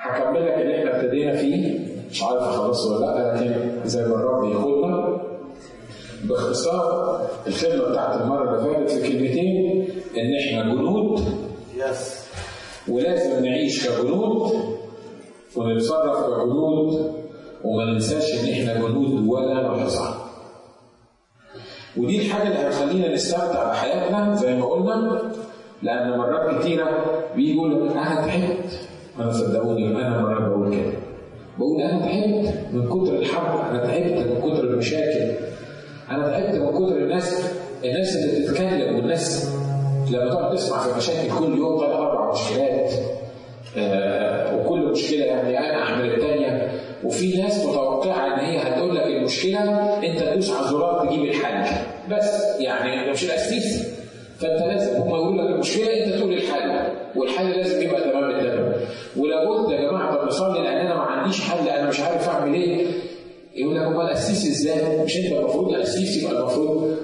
هكمل لك اللي احنا ابتدينا فيه مش عارف اخلصه ولا لا لكن زي ما الرب يقولنا باختصار الخدمه بتاعت المره اللي فاتت في كلمتين ان احنا جنود يس ولازم نعيش كجنود ونتصرف كجنود وما ننساش ان احنا جنود ولا نحصى ودي الحاجه اللي هتخلينا نستمتع بحياتنا زي ما قلنا لان مرات كتيره بيجي يقول لك انا تعبت انا صدقوني انا مرات بقول كده بقول انا تعبت من كتر الحرب انا تعبت من كتر المشاكل انا تعبت من كتر الناس الناس اللي بتتكلم والناس لما تقعد تسمع في مشاكل كل يوم ثلاث اربع مشكلات آه وكل مشكله يعني انا اعمل الثانيه وفي ناس متوقعه ان هي هتقول لك المشكله انت تدوس على الزرار تجيب الحل بس يعني ده مش الاسيس فانت لازم هم يقولوا لك المشكله انت تقول الحل والحل لازم يبقى تمام التمام ولو قلت يا جماعه طب نصلي لان انا ما عنديش حل انا مش عارف اعمل ايه يقول لك امال الاسيس ازاي؟ مش انت المفروض الاسيس يبقى المفروض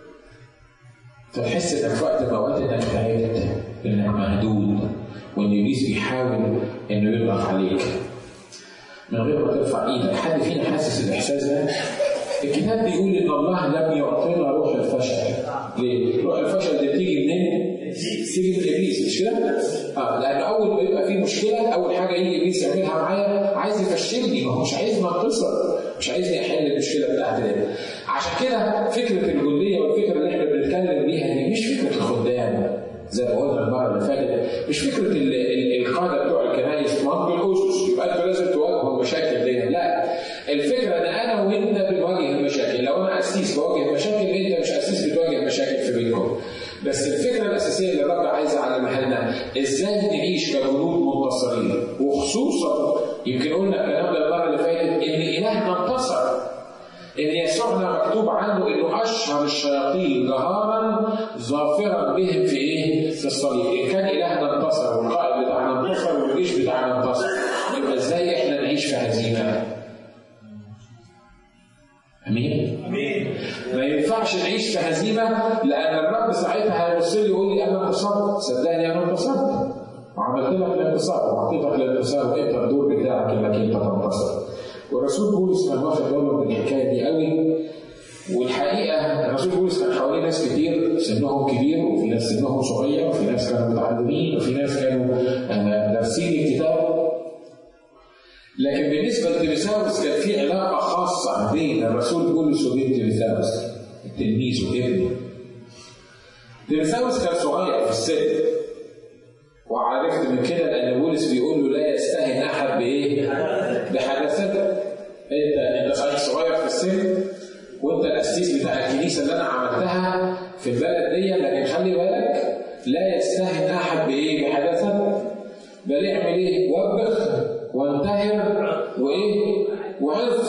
فتحس انك في وقت من الاوقات انك تعبت انك مهدود وان ابليس بيحاول انه يضغط عليك من غير ما ترفع ايدك حد فينا حاسس الاحساس ده الكتاب بيقول ان الله لم يعطينا روح الفشل ليه؟ روح الفشل دي بتيجي منين؟ تيجي من ابليس مش كده؟ اه لان اول ما يبقى في مشكله اول حاجه يجي ابليس يعملها معايا عايز يفشلني ما هو مش عايزني انتصر مش عايزني احل المشكله بتاعتي دي عشان كده فكره الجنديه والفكره اللي احنا بنتكلم بيها دي مش فكره الخدام زي ما قلنا المره اللي فاتت مش فكره ال- ال- القاده بتوع الكنائس ما انتوا الاسس يبقى انتوا لازم تواجهوا المشاكل دي لا الفكره ان انا وانت بنواجه المشاكل لو انا اسيس بواجه مشاكل انت مش اسيس بتواجه مشاكل في بيتكم بس الفكره الاساسيه اللي الرب عايز يعلمها لنا ازاي نعيش كجنود منتصرين وخصوصا يمكن قلنا الكلام ده المره اللي فاتت ان الهنا انتصر ان يسوعنا مكتوب عنه انه اشهر الشياطين جهارا ظافرا بهم في ايه؟ في الصليب، ان كان الهنا انتصر والقائد بتاعنا انتصر والجيش بتاعنا انتصر، يبقى ازاي احنا نعيش في هزيمه؟ امين؟ امين ما ينفعش نعيش في هزيمه لان الرب ساعتها هيبص لي يقول لي انا انتصرت، صدقني انا انتصرت. وعملت لك الانتصار وعطيتك الانتصار وانت الدور بتاعك انك انت تنتصر. والرسول بولس كان واخد باله من الحكايه دي قوي والحقيقه الرسول بولس كان حواليه ناس كتير سنهم كبير وفي ناس سنهم صغير وفي ناس كانوا متعلمين وفي ناس كانوا آه، دارسين الكتاب لكن بالنسبه لتيموثاوس كان في علاقه خاصه بين الرسول بولس وبين تيموثاوس التلميذ وابنه تيموثاوس كان صغير في السن وعرفت من كده لان بولس بيقول له لا يستهن احد بايه؟ بحدثتك انت انت صحيح صغير في السن وانت الاسيس بتاع الكنيسه اللي انا عملتها في البلد دي لكن خلي بالك لا يستهن احد بايه؟ بحدثك بل اعمل ايه؟ وبخ وانتهر وايه؟ وعظ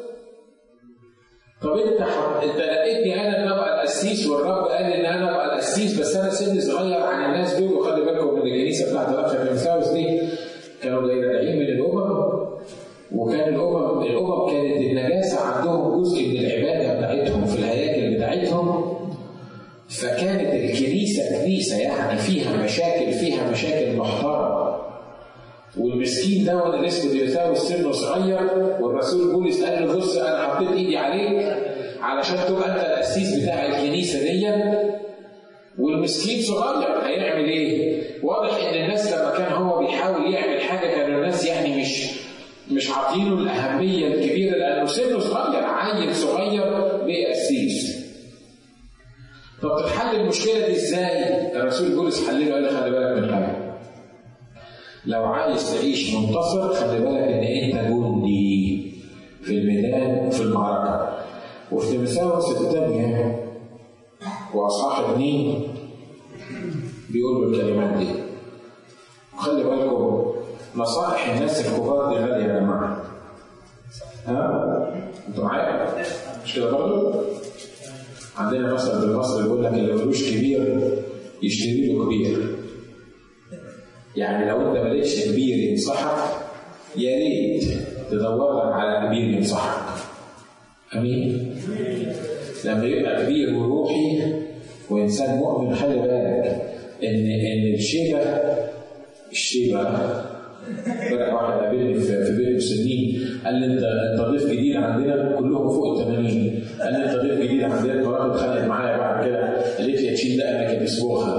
طب انت ح- انت لقيتني انا ان ابقى القسيس والرب قال ان انا ابقى القسيس بس انا سني صغير عن الناس دول وخلي بالكم من الكنيسه بتاعت الاخ تيموثاوس دي كانوا راجعين من الامم وكان الامم الامم كانت النجاسه عندهم جزء من العباده بتاعتهم في الهياكل بتاعتهم فكانت الكنيسه كنيسه يعني فيها مشاكل فيها مشاكل محترمه والمسكين ده اللي اسمه تيموثاوس سنه صغير والرسول بولس قال له بص انا حطيت ايدي عليك علشان تبقى انت القسيس بتاع الكنيسه دي والمسكين صغير هيعمل ايه؟ واضح ان الناس لما كان هو بيحاول يعمل حاجه كانوا الناس يعني مش مش عاطينه الاهميه الكبيره لانه سنه صغير عيل صغير بيأسيس. طب تتحل المشكله دي ازاي؟ الرسول بولس حلله قال له خلي بالك من حاجه. لو عايز تعيش منتصر خلي بالك ان انت جندي في الميدان وفي المعركه. وفي تيموثاوس الثانيه واصحاح اثنين بيقول له الكلمات دي. خلي بالكم نصائح الناس الكبار دي غاليه يا جماعه. ها؟ انتوا معايا؟ مش كده برضه؟ عندنا مثل بالمصري بيقول لك اللي ملوش كبير يشتري له كبير. يعني لو انت مالكش كبير ينصحك يا ريت تدور لك على كبير ينصحك. امين؟ لما يبقى كبير وروحي وانسان مؤمن خلي بالك ان ان الشيبه الشيبه امبارح واحد قابلني في في بيت مسنين قال لي انت انت ضيف جديد عندنا كلهم فوق ال 80 قال لي انت ضيف جديد عندنا مرات اتخانقت معايا بعد كده قالت لي تشيل دقنك يا بسبوخه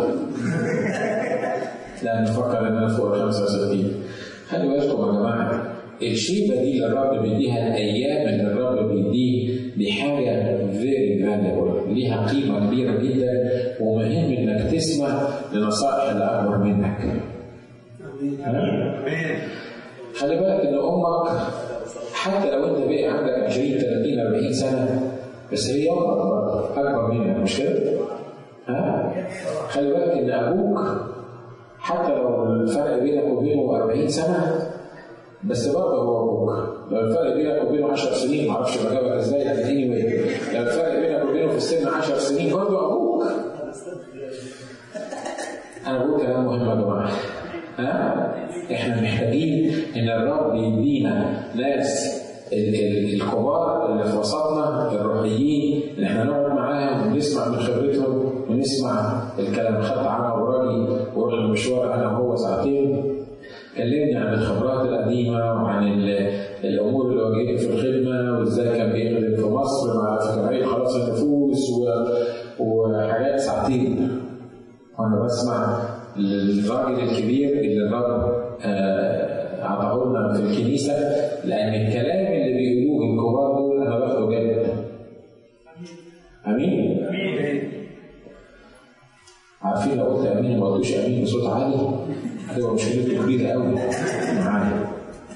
لا انا بفكر ان انا فوق ال 65 خلي بالكم يا جماعه الشيبه دي اللي الرب بيديها الايام اللي الرب بيديه دي حاجه فيري فاليبل ليها قيمه كبيره جدا ومهم انك تسمع لنصائح اللي اكبر منك. خلي بالك ان امك حتى لو انت بقى عندك 20 30 40 سنه بس هي امك برضه اكبر منك مش كده؟ ها؟ خلي بالك ان ابوك حتى لو الفرق بينك وبينه 40 سنه بس برضه هو ابوك لو الفرق بينك وبينه 10 سنين معرفش بجاوبك ازاي لكن اني واي لو الفرق بينك وبينه في السن 10 سنين برضه ابوك انا بقول كلام مهم يا جماعه ها احنا محتاجين ان الرب يدينا ناس ال- ال- الكبار اللي في وسطنا الروحيين اللي احنا نقعد معاهم ونسمع من خبرتهم ونسمع الكلام خدت عمل وراجي ورحنا مشوار انا وهو ساعتين كلمني عن الخبرات القديمة وعن ال- الأمور اللي واجهته في الخدمة وإزاي كان بيخدم في مصر مع فكرة خلاص النفوس و- وحاجات ساعتين وأنا بسمع الراجل الكبير اللي الرب آه، أعطاه لنا في الكنيسة لأن الكلام اللي بيقولوه الكبار دول أنا باخده جد أمين؟ عارفين لو قلت امين وما قلتوش امين بصوت عالي هتبقى مشكلته كبيره قوي معايا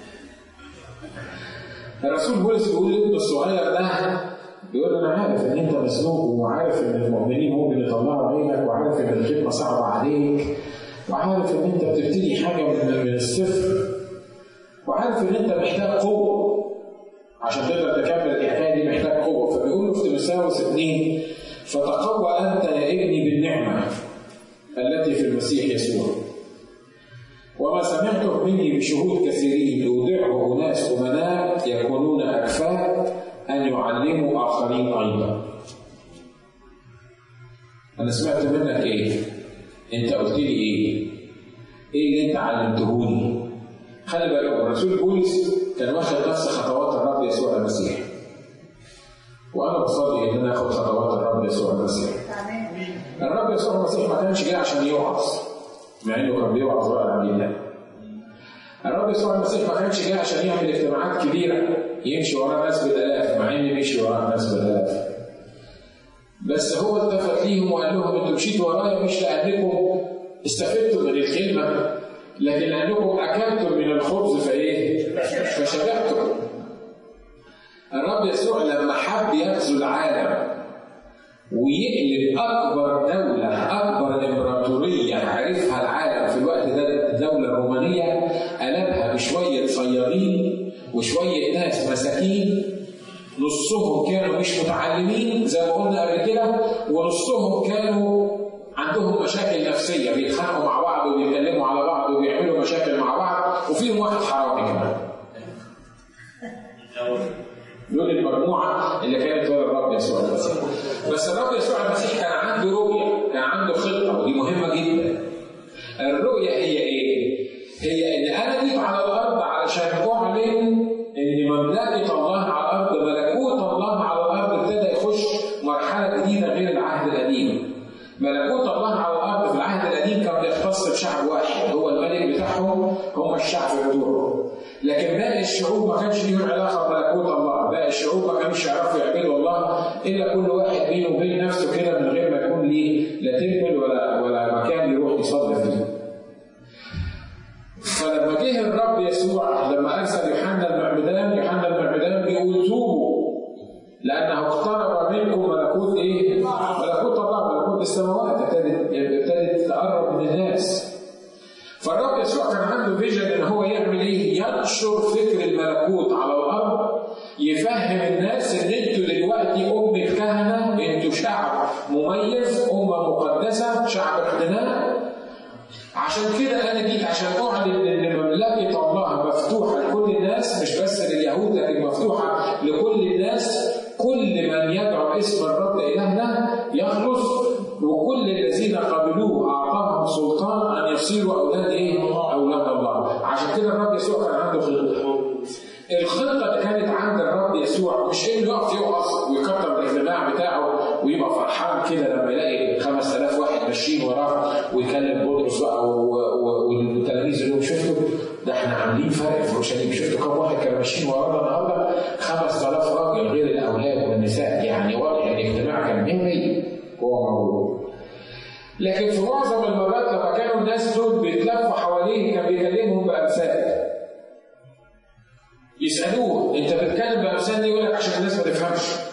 الرسول بولس بيقول لابنه الصغير ده بيقول انا عارف ان انت مسلوب وعارف ان المؤمنين ممكن يطلعوا عينك وعارف ان الخدمه صعبه عليك وعارف ان انت بتبتدي حاجه من من الصفر وعارف ان انت محتاج قوه عشان تقدر تكمل الحكايه دي محتاج قوه فبيقول له في تيموثاوس اثنين فتقوى انت يا ابني بالنعمه التي في المسيح يسوع وما سمعته مني بشهود كثيرين يودعه اناس امناء يكونون اكفاء ان يعلموا اخرين ايضا انا سمعت منك ايه انت قلت لي ايه ايه اللي انت علمتهوني خلي بالك الرسول بولس كان واخد نفس خطوات الرب يسوع المسيح وانا بصلي ان انا اخد خطوات الرب يسوع المسيح الرب يسوع المسيح ما كانش جاي عشان يوعظ مع انه كان بيوعظ بقى عن الله الرب يسوع المسيح ما كانش جاي عشان يعمل اجتماعات كبيره يمشي وراه ناس بالالاف مع ان مشي وراه ناس بالالاف بس هو التفت ليهم وقال لهم انتوا مشيتوا ورايا مش لانكم استفدتم من الكلمه لكن لانكم اكلتم من الخبز فايه؟ فشبعتم الرب يسوع لما حب يغزو العالم ويقلب اكبر دوله اكبر امبراطوريه عرفها العالم في الوقت ده الدوله الرومانيه قلبها بشويه صيادين وشويه ناس مساكين نصهم كانوا مش متعلمين زي ما قلنا قبل كده ونصهم كانوا عندهم مشاكل نفسيه بيتخانقوا مع بعض وبيتكلموا على بعض وبيعملوا مشاكل مع بعض وفيهم واحد حرامي كمان دول المجموعه اللي كانت ورا الرب يسوع المسيح بس الرب يسوع المسيح كان عنده رؤيه كان عنده خطه ودي مهمه جدا الرؤيه هي ايه؟ هي ان انا جيت على الارض علشان اعلن ان مملكه الله على الارض ملكوت الله على الارض ابتدى يخش مرحله جديده غير العهد القديم ملكوت الله على الارض في العهد القديم كان بيختص بشعب واحد هو الملك بتاعهم هم الشعب بتوعه لكن باقي الشعوب ما كانش ليهم علاقه بملكوت الله باقي الشعوب ما كانوش يعرفوا يعبدوا الله الا كل واحد بينه وبين نفسه كده من غير ما يكون ليه لا تمبل ولا ولا مكان يروح يصلي فيه فلما جه الرب يسوع لما ارسل يوحنا المعمدان يوحنا المعمدان بيقول توبوا لانه اقترب منكم ملكوت ايه؟ ملكوت الله ملكوت السماوات ابتدت ابتدت تقرب من الناس فالرب يسوع كان عنده فيجن ان هو يعمل ايه؟ ينشر فكر الملكوت على الارض يفهم الناس ان انتوا دلوقتي امة كهنة انتوا شعب مميز امة مقدسة شعب اقتناء عشان كده انا جيت عشان اعلن ان مملكه الله مفتوحه لكل الناس مش بس لليهود لكن مفتوحه لكل الناس كل من يدعو اسم الرب الهنا يخلص وكل الذين قبلوه اعطاهم سلطان ان يصيروا اولاد ايه؟ اولاد الله عشان كده الرب ماشيين وراه ويكلم بطرس بقى والتلاميذ اللي شفتوا ده احنا عاملين فرق في اورشليم شفتوا كم واحد كانوا ماشيين ورانا النهارده 5000 راجل غير الاولاد والنساء يعني واضح الاجتماع كان 100 هو موجود لكن في معظم المرات لما كانوا الناس دول بيتلفوا حواليه كان بيكلمهم بامثال يسالوه انت بتتكلم بامثال دي يقول لك عشان الناس ما تفهمش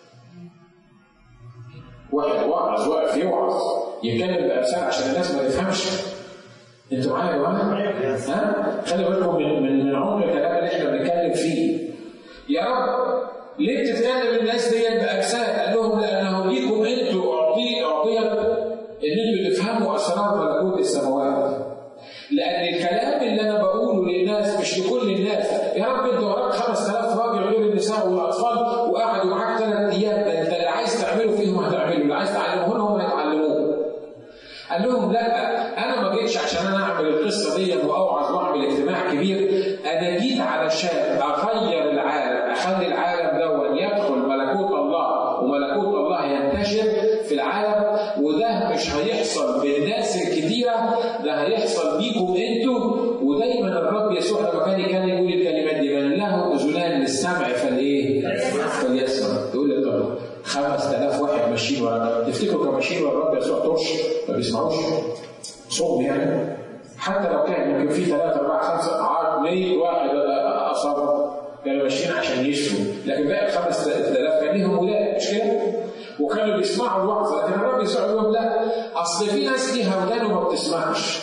واحد واعظ واقف يوعظ يتكلم بامثال عشان الناس ما تفهمش انتوا معايا يا جماعه؟ ها؟ خلي بالكم من من من عمق الكلام اللي احنا بنتكلم فيه. يا رب ليه بتتكلم الناس ديت بامثال؟ قال لهم لانه ليكم انتوا اعطي اعطيت ان انتوا تفهموا اسرار ملكوت السماوات. لان الكلام اللي انا بقوله للناس مش لكل الناس، يا رب انت وراك 5000 راجل غير النساء والاطفال وقعدوا معاك ثلاث ايام ده انت اللي عايز تعمله فيهم هتعمله، اللي عايز تعلمه لهم هيتعلموه. قال لهم لا انا ما جيتش عشان انا اعمل القصه دي واوعظ واعمل اجتماع كبير انا جيت علشان اغير العالم اخلي العالم دون يدخل ملكوت الله وملكوت الله ينتشر في العالم وده مش هيحصل بالناس الكتيره ده هيحصل بيكم انتوا ودايما الرب يسوع لما كان كان يقول الكلمات دي من له اذنان للسمع فالايه؟ فليسمع يقول لي طب 5000 واحد ماشيين ورا تفتكروا كانوا ماشيين ورا الرب يسوع طرش ما بيسمعوش صوم يعني حتى لو كان يمكن في ثلاثة أربعة خمسة عشر 100 واحد أصاب كانوا ماشيين عشان يشفوا لكن باقي 5000 كان ليهم ولاد مش كده؟ وكانوا بيسمعوا الوعظ لكن الرب يسوع يقول لهم لا أصل في ناس ليها ودان وما بتسمعش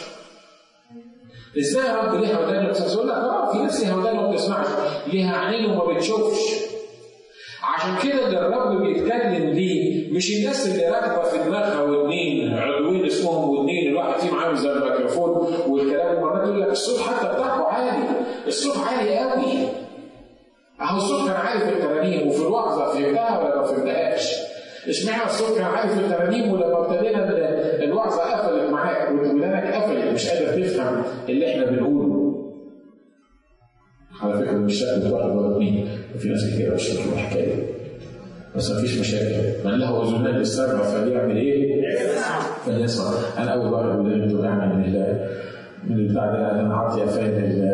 ازاي يا رب ليها ودان وما بتسمعش؟ يقول لك اه في ناس ليها ودان وما بتسمعش ليها عينين وما بتشوفش عشان كده اللي الرب بيتكلم ليه مش الناس اللي راكبه في دماغها واثنين عضوين اسمهم واثنين الواحد فيهم عامل زي الميكروفون والكلام مرات يقول لك الصوت حتى بتاعه عالي الصوت عالي قوي اهو الصوت كان عالي في الترانيم وفي الوعظه فهمتها ولا ما فهمتهاش اشمعنى الصوت كان عالي في الترانيم ولما ابتدينا الوعظه قفلت معاك ودانك قفلت مش قادر تفهم اللي احنا بنقوله على فكره مش شكل واحد ولا اثنين وفي ناس كتير مش فاكرين الحكايه بس مفيش مشاكل من له اذنان للسمع فليعمل ايه؟ فليسمع انا اول واحد وداني توجعني من من البتاع ده انا عاطي افاد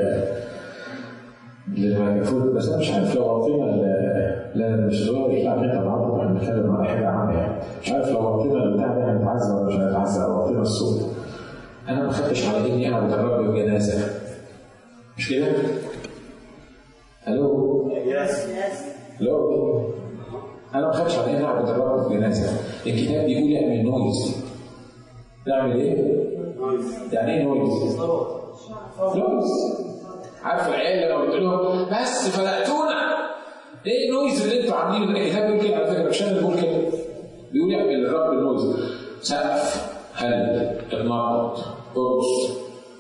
للميكروفون بس انا مش عارف لو غطينا لا مش دور يطلع كده طبعا احنا بنتكلم على حاجه عامه يعني مش عارف لو غطينا البتاع ده هنتعزى ولا مش هنتعزى لو غطينا الصوت انا ما خدتش على اني انا متربي بجنازه مش كده؟ الو يس الو انا ما خدتش على اني اعبد الرب في جنازه الكتاب بيقول اعمل نويز نعمل ايه؟ يعني ايه نويز؟ نويز عارف العيال لما قلت لهم بس فلقتونا ايه النويز اللي انتوا عاملينه ده الكتاب بيقول كده على فكره مش انا اللي بقول كده بيقول اعمل للرب النويز سقف هل اتنطط ارقص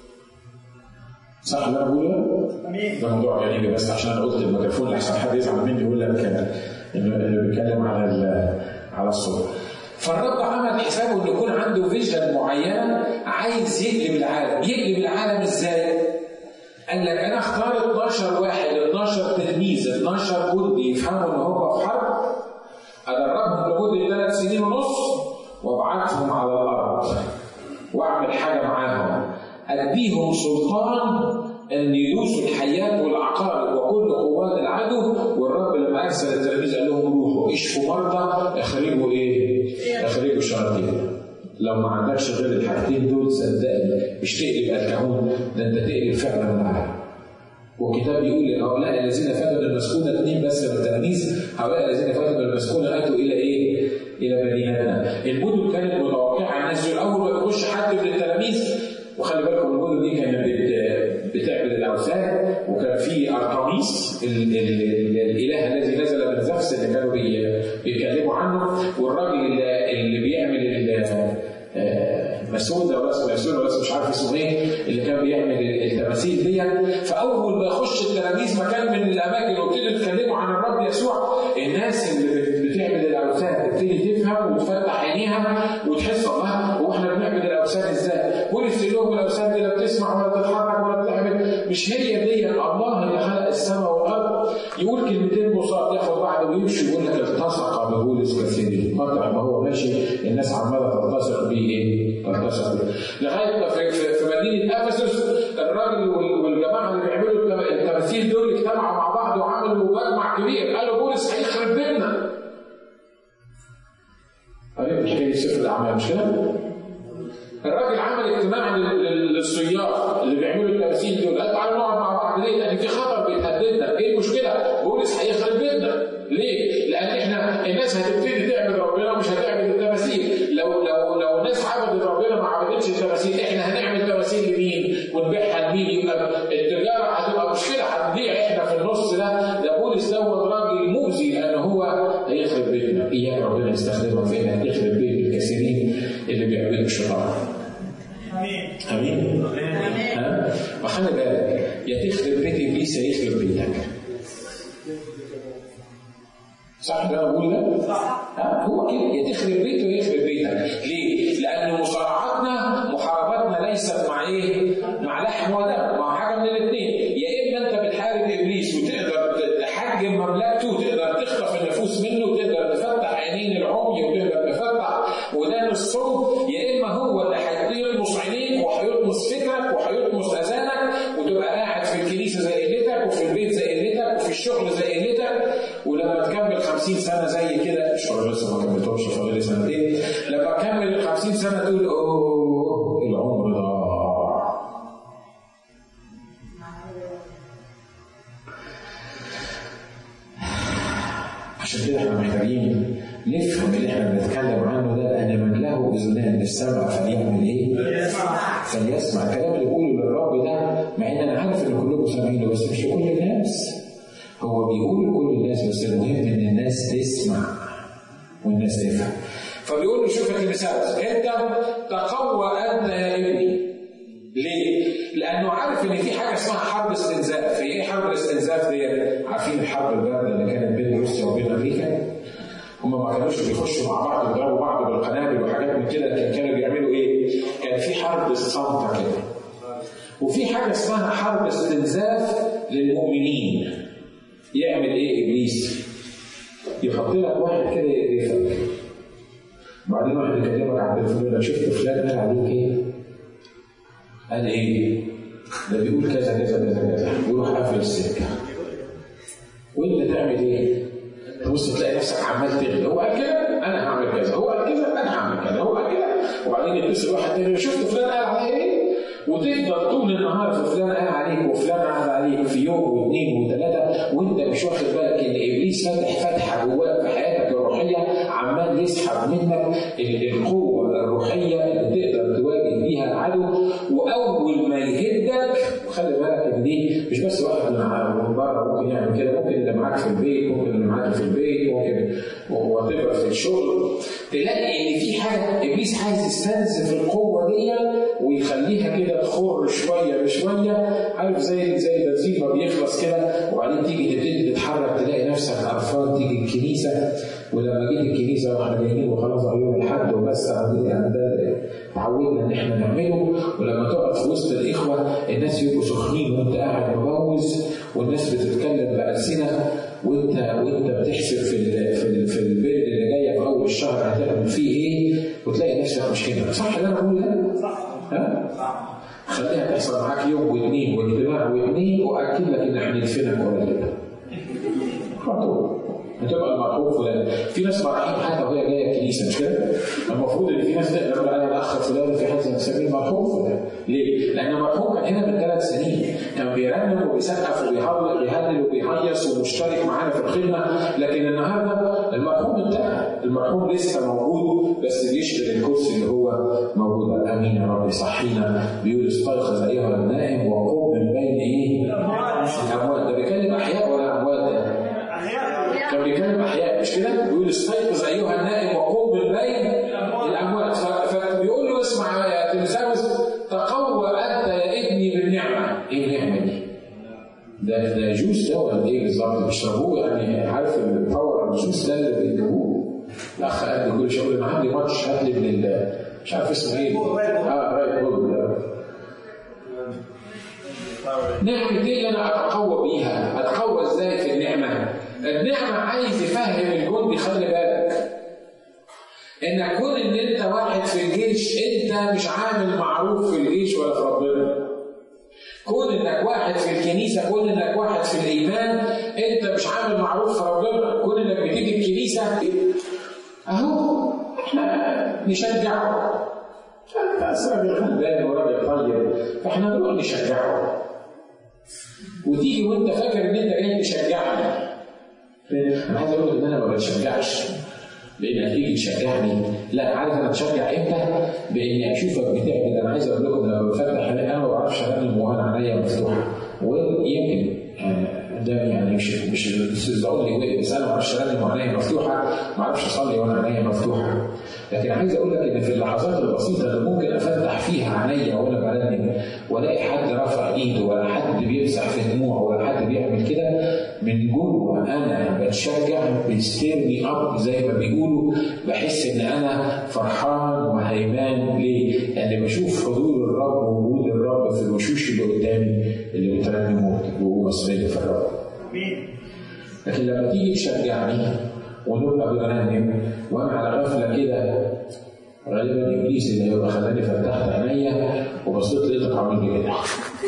صح اللي انا بقوله؟ ده موضوع غريب بس عشان انا قلت الميكروفون لحسن حد يزعل مني يقول لك انه بيتكلم على على الصوت. فالرب عمل حسابه انه يكون عنده فيجن معينه عايز يقلب العالم، يقلب العالم ازاي؟ قال لك انا اختار 12 واحد 12 تلميذ 12 جندي يفهموا ان هو في حرب ادربهم لمده ثلاث سنين ونص وابعتهم على الارض واعمل حاجه معاهم اديهم سلطان ان يدوسوا الحيات والعقارب وكل قوات العدو والرب لما ارسل التلاميذ قال لهم روحوا اشفوا مرضى اخرجوا ايه؟ اخرجوا شياطين لو ما عندكش غير الحاجتين دول صدقني مش تقلب الكهون ده انت تقلب فعلا العالم والكتاب يقول لهؤلاء الذين فاتوا من المسكونة اثنين بس من التلاميذ هؤلاء الذين فاتوا من المسكونة أتوا إلى إيه؟ إلى مدينتنا المدن كانت متوقعة الناس دول أول ما يخش حد من التلاميذ وخلي بالكم المدن دي كانت بتعبد الاوثان وكان في ارطميس الاله الذي نزل من زفس اللي كانوا بيتكلموا عنه والراجل اللي بيعمل مسعود ولا اسمه مسعود ولا مش عارف اسمه ايه اللي كان بيعمل التماثيل دي فاول ما يخش التلاميذ مكان من الاماكن وابتدوا يتكلموا عن الرب يسوع الناس اللي بتعمل الاوثان تبتدي تفهم وتفتح عينيها وتحس الله هو احنا بنعمل الاوثان ازاي؟ بولس يقول لهم الاوثان دي لا بتسمع ولا تتحرك ولا بتعمل مش هي دي الله اللي خلق السماء والارض يقول كلمتين بساط ياخد بعض ويمشي ويقول لك التصق ببولس كثيرين قطع ما هو ماشي الناس عماله تلتصق بيه ايه؟ تلتصق بيه لغايه ما في, في, في مدينه افسس الراجل والجماعه اللي بيعملوا التماثيل دول اجتمعوا مع بعض وعملوا مجمع كبير قالوا بولس هيخرب بيتنا قريت حكايه سفر الاعمال مش كده؟ الراجل عمل اجتماع للصياد اللي بيعملوا التماثيل دول قال تعالوا نقعد مع بعض ليه؟ لان في خطر بيتهددنا، ايه المشكله؟ بولس هيخرب بيتنا، ليه؟ لان احنا الناس هتبتدي تعبد ربنا ومش هتعبد التماثيل، لو لو لو الناس عبدت ربنا ما عبدتش التماثيل احنا هنعمل تماثيل لمين؟ ونبيعها لمين؟ يبقى التجاره هتبقى مشكله هنضيع احنا في النص ده، ده بولس دوت راجل مؤذي لان هو هيخرب بيتنا، اياك ربنا يستخدمك في انك تخرب بيت الكثيرين اللي بيعبدوا الشيطان. امين امين؟ ها؟ وخلي بالك يا تخرب بيت ابليس يا يخرب بيتك. صح اللي انا بقول ده؟ صح ها؟ هو كده يا تخرب بيته يا يخرب بيتك، ليه؟ لأن مصارعتنا محاربتنا ليست مع إيه؟ مع لحم ودم، مع حاجة من الاثنين، يا إما أنت بتحارب إبليس وتقدر تحجم مملكته وتقدر تخطف النفوس منه وتقدر تفتح عينين العمي وتقدر تفتح ودان الصم، يا إما هو اللي هيطمس عينيك وهيطمس فكرك وهيطمس أذانك وتبقى قاعد في الكنيسة زي قلتك وفي البيت زي قلتك وفي الشغل زي قلتك ولما تكمل 50 سنه زي كده الشغل لسه ما كملتهمش فاضل سنتين لما تكمل ال 50 سنه تقول اوه العمر ضاع عشان كده احنا محتاجين نفهم اللي احنا بنتكلم عنه ده لان من له اذنان للسمع فليعمل ايه؟ فليسمع الكلام اللي بيقوله للرب ده مع ان انا عارف ان كلكم سامعينه بس مش لكل الناس هو بيقول لكل الناس بس المهم ان الناس تسمع والناس تفهم فبيقول له شوف يا تيمساوس انت تقوى انت يا ابني ليه؟ لانه عارف ان في حاجه اسمها حرب استنزاف، هي ايه حرب الاستنزاف دي؟ عارفين الحرب البارده اللي كانت بين روسيا وبين امريكا؟ هم ما كانوش بيخشوا مع بعض يضربوا بعض بالقنابل وحاجات من كده لكن كانوا بيعملوا ايه؟ كان في حرب الصمتة كده. وفي حاجه اسمها حرب استنزاف للمؤمنين. يعمل ايه ابليس؟ يحط لك واحد كده يقرفك. وبعدين واحد يكلمك على التليفون يقول لك شفت فلان قال عليك ايه؟ قال ايه؟ ده بيقول كذا كذا كذا كذا ويروح قافل السكه. وانت تعمل ايه؟ تبص تلاقي نفسك عمال تغلي هو قال كده انا هعمل كذا هو قال كده انا هعمل كذا هو قال كده وبعدين يتصل واحد تاني شفت فلان قال عليا ايه؟ وتفضل طول النهار في فلان قال عليك وفلان قال عليك في يوم واثنين وثلاثه وانت مش واخد بالك ان ابليس فاتح فتحه جواك في حياتك الروحيه عمال يسحب منك القوه الروحيه اللي تقدر تواجه بيها العدو واول ما يهدك خلي بالك ان دي مش بس واحد من بره ممكن يعمل كده ممكن اللي معاك في البيت ممكن اللي معاك في البيت ممكن وتبقى في الشغل تلاقي ان في حاجه ابليس عايز يستنزف القوه دي ويخليها كده تخر شويه بشويه عارف زي زي البنزين ما بيخلص كده وبعدين تيجي تبتدي تتحرك تلاقي نفسك قرفان تيجي الكنيسه ولما جيت الكنيسه واحنا جايين وخلاص يوم الاحد وبس يعني ده تعودنا ان احنا نعمله ولما تقعد في وسط الاخوه الناس يبقوا سخنين وانت قاعد مبوز والناس بتتكلم بالسنه وانت وانت بتحسب في ال في ال في البيت اللي جايه في اول الشهر هتعمل فيه ايه وتلاقي نفسك مش كده صح اللي انا بقول ده؟ صح ها؟ صح خليها تحصل معاك يوم واثنين واجتماع واثنين واكد لك ان احنا ندفنك قريب. خطوه هتبقى المرحوم فلان في ناس مراحيم حتى وهي جايه الكنيسه مش كده؟ المفروض ان في ناس تقدر انا الاخ فلان في حد نسميه المرحوم فلان ليه؟ لان المرحوم كان هنا من ثلاث سنين كان بيرنم وبيسقف وبيهلل بيهلل وبيهيص ومشترك معانا في الخدمه لكن النهارده المرحوم انتهى المرحوم لسه موجود بس بيشغل الكرسي اللي هو موجود امين يا رب صحينا بيقول استيقظ ايها النائم وقم من بين ايه؟ الاموات ده بيتكلم احياء ولا اموات ده؟ احياء كان بيتكلم احياء مش كده؟ بيقول استيقظ ايها النائم وقم من بين الاموات ف- فبيقول له اسمع يا تيموثاوس تقوى انت يا ابني بالنعمه، ايه النعمه دي؟ ده ده جوس ده ولا ايه بالظبط؟ بيشربوه يعني عارف الباور الجوس ده اللي بيجيبوه الاخ قال لي كل شغل انا عندي ماتش هات لي من ال- مش عارف اسمه ايه اه رايت بول نعمة ايه اللي انا اتقوى بيها؟ اتقوى ازاي في النعمة؟ انت مش عامل معروف في الجيش ولا في ربنا كون انك واحد في الكنيسه كون انك واحد في الايمان انت مش عامل معروف في ربنا كون انك بتيجي الكنيسه اهو احنا نشجعه انت راجل غلبان وراجل طيب فاحنا نروح نشجعه وتيجي وانت فاكر ان انت جاي تشجعني انا عايز اقول لك ان انا ما بتشجعش بانك تيجي تشجعني لا عارف انا اتشجع امتى؟ باني اشوفك بتعمل انا عايز اقول لكم لما بفتح انا ما بعرفش ارنم وانا عينيا مفتوحه ويمكن ده يعني مش مش تصدقوا لي بس انا ما بعرفش ارنم وعينيا مفتوحه ما اعرفش اصلي وانا عينيا مفتوحه لكن عايز اقول لك ان في اللحظات البسيطه اللي ممكن افتح فيها عينيا وانا برنم والاقي حد رفع ايده ولا حد بيمسح في دموعه ولا حد بيعمل كده من جوه انا بتشجع بيستيرني اب زي ما بيقولوا بحس ان انا فرحان وهيمان ليه؟ لان بشوف حضور الرب ووجود الرب في الوشوش اللي قدامي اللي بترنموا ومسؤوليه في الرب. لكن لما تيجي تشجعني ونبقى بنرنم وانا على غفله كده غالبا ابليس اللي هيبقى خلاني فتحت عينيا وبصيت لقيتك عامل لي كده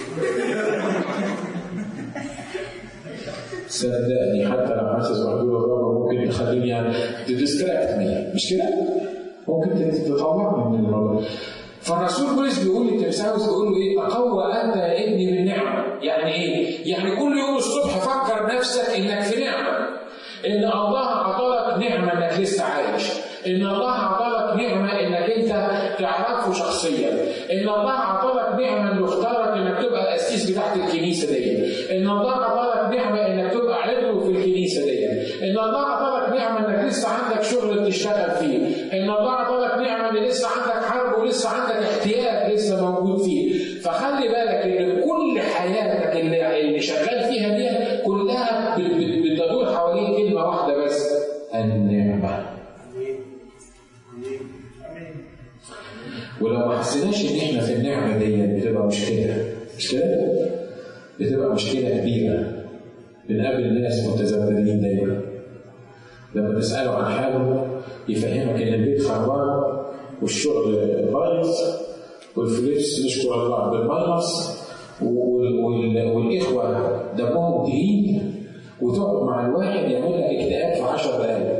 صدقني حتى لو حاسس بحضور الرب ممكن تخليني يعني تديستراكت مي مش كده؟ ممكن تطلعني من الموضوع فالرسول بولس بيقول لتيمساوس بيقول له ايه؟ تقوى انت يا ابني بالنعمه، يعني ايه؟ يعني كل يوم الصبح فكر نفسك انك في نعمه. ان الله اعطاك نعمه انك لسه عايش. ان الله اعطاك نعمه انك انت تعرفه شخصيا. ان الله اعطاك نعمه انه اختارك انك تبقى الاسيس بتاعت الكنيسه دي. ان الله اعطاك نعمه انك تبقى عضو في الكنيسه دي. ان الله اعطاك نعمه انك لسه عندك شغل تشتغل فيه. ان الله اعطاك نعمه ان لسه عندك حرب ولسه عندك احتياج لسه موجود فيه. فخلي بالك ان كل حياتك اللي, اللي شغال فيها دي كلها بتدور حوالين كلمه واحده بس النعمه. ولو ما حسيناش ان احنا في النعمه دي بتبقى مشكله مش كده؟ بتبقى مشكله كبيره بنقابل ناس متذبذبين دايما لما تساله عن حاله يفهمك ان البيت خربان والشغل بايظ والفلوس نشكر الله بالماينص والاخوه دمهم تقيل وتقعد مع الواحد يعمل لك اكتئاب في 10 دقائق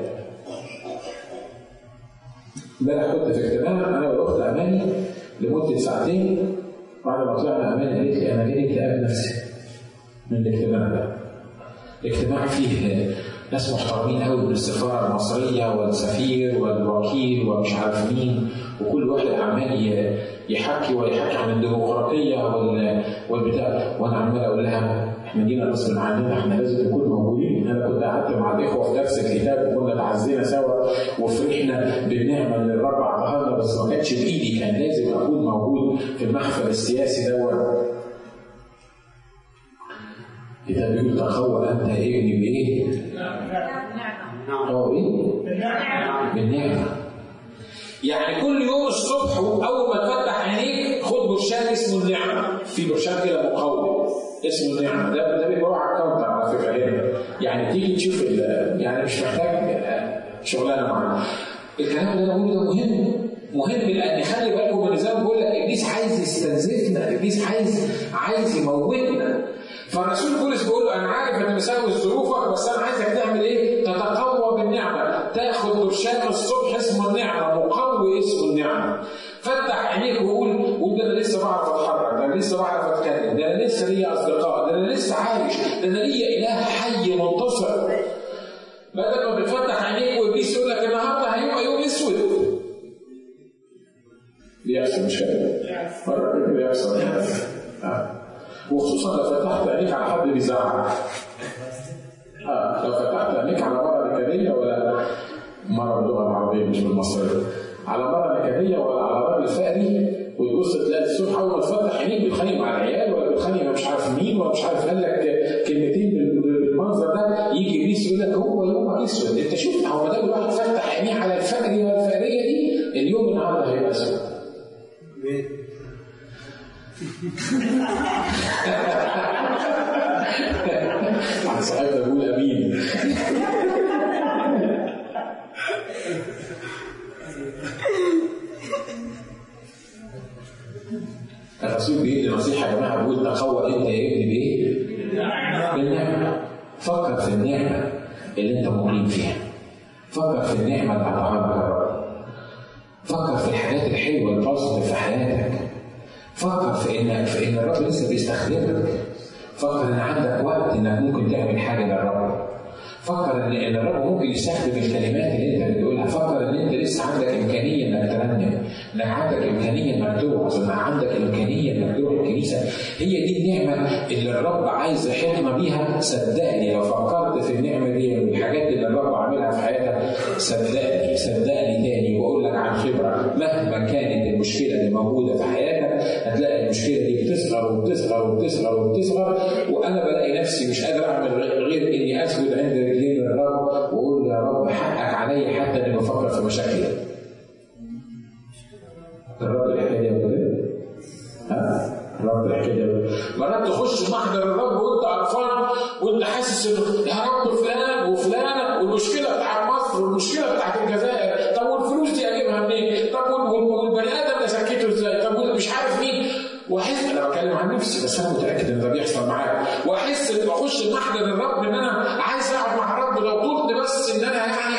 امبارح كنت في اجتماع انا والاخت اماني لمده ساعتين بعد ما طلعنا اماني قالت لي انا جالي اكتئاب نفسي من الاجتماع ده. اجتماع فيه ناس محترمين قوي من السفاره المصريه والسفير والوكيل ومش عارف مين وكل واحد عمال يحكي ويحكي عن الديمقراطيه والبتاع وانا عمال اقول لها احنا جينا غصب عننا احنا لازم نكون موجودين انا كنت قعدت مع الاخوه في درس الكتاب وكنا تعزينا سوا وفرحنا بالنعمه اللي الرب اعطاها لنا بس ما كانش بايدي كان لازم اكون موجود في المحفل السياسي دوت الكتاب بيقول تقوى انت ابني بايه؟ اه ايه؟ بالنعمه يعني كل يوم الصبح اول ما تفتح عينيك خد برشام اسمه النعمه في برشام كده مقوي اسمه النعمه ده ده بيبقى على الكاونتر على فكره هنا يعني تيجي تشوف يعني مش محتاج شغلانه معانا الكلام اللي انا بقوله ده مهم مهم لان خلي بالكم من زي ما بقول لك ابليس عايز يستنزفنا ابليس عايز عايز يموتنا فالرسول بولس بيقول له انا عارف ان مساوي ظروفك بس انا عايزك تعمل ايه؟ تتقوى بالنعمه، تاخد برشام الصبح اسمه النعمه، مقوي اسمه النعمه. فتح عينيك وقول قول ده انا لسه بعرف اتحرك، ده انا لسه بعرف اتكلم، ده انا لسه ليا اصدقاء، ده انا لسه عايش، ده انا ليا اله حي منتصر. بدل ما بتفتح عينيك وابليس يقول لك النهارده هيبقى يوم اسود. بيحصل مش كده؟ مرة كده بيحصل آه. وخصوصا لو فتحت عينيك على حد بيزعق اه لو فتحت عينيك على مرة نكدية ولا مرة باللغة العربية مش بالمصرية على مرة نكدية ولا على راجل فقري وتبص تلاقي الصبح أول ما تفتح عينيك بتخانق مع العيال ولا بتخانق مش عارف مين ولا مش عارف قال لك كلمتين بالمنظر ده يجي ابليس يقول لك هو يومك اسود انت شفت هو ما دام الواحد فتح عينيه على الفقري والفقريه دي اليوم النهارده هيبقى اسود عن صاحبنا بقول امين الرسول بيدي نصيحه يا جماعه بيقول تقوى انت يا ابني بايه؟ بالنعمه فكر في النعمه اللي انت مقيم فيها فكر في النعمه اللي هتعرضك الرب فكر في الحاجات الحلوه البوزيتيف في حياتك فكر في انك في ان الرب لسه بيستخدمك فكر ان عندك وقت انك ممكن تعمل حاجه للرب فكر ان ان الرب ممكن يستخدم الكلمات اللي انت بتقولها فكر ان انت لسه عندك امكانيه انك ترنم انك عندك امكانيه انك توعظ انك عندك امكانيه انك تروح الكنيسه هي دي النعمه اللي الرب عايز يحيطنا بيها صدقني لو فكرت في النعمه دي والحاجات اللي الرب عاملها في حياتك صدقني صدقني تاني واقول لك عن خبره مهما كانت المشكله اللي موجوده في حياتك هتلاقي المشكله دي بتصغر وبتصغر وبتصغر وبتصغر وانا بلاقي نفسي مش قادر اعمل غير اني اسجد عند رجلين الرب واقول يا رب حقك عليا حتى اني بفكر في مشاكلي. الرب الحكايه دي ولا ايه؟ ها؟ الرب الحكايه دي مرات تخش محضر الرب وانت قرفان وانت حاسس انه يا رب فلان وفلانه والمشكله بتاعت مصر والمشكله بتاعت الجزائر طب والفلوس دي اجيبها منين؟ طب والبني ادم ده سكته ازاي؟ طب مش عارف مين واحس انا بتكلم عن نفسي بس انا متاكد ان ده بيحصل معايا واحس ان بخش محضر الرب ان انا عايز اقعد مع الرب لو طولت بس ان انا يعني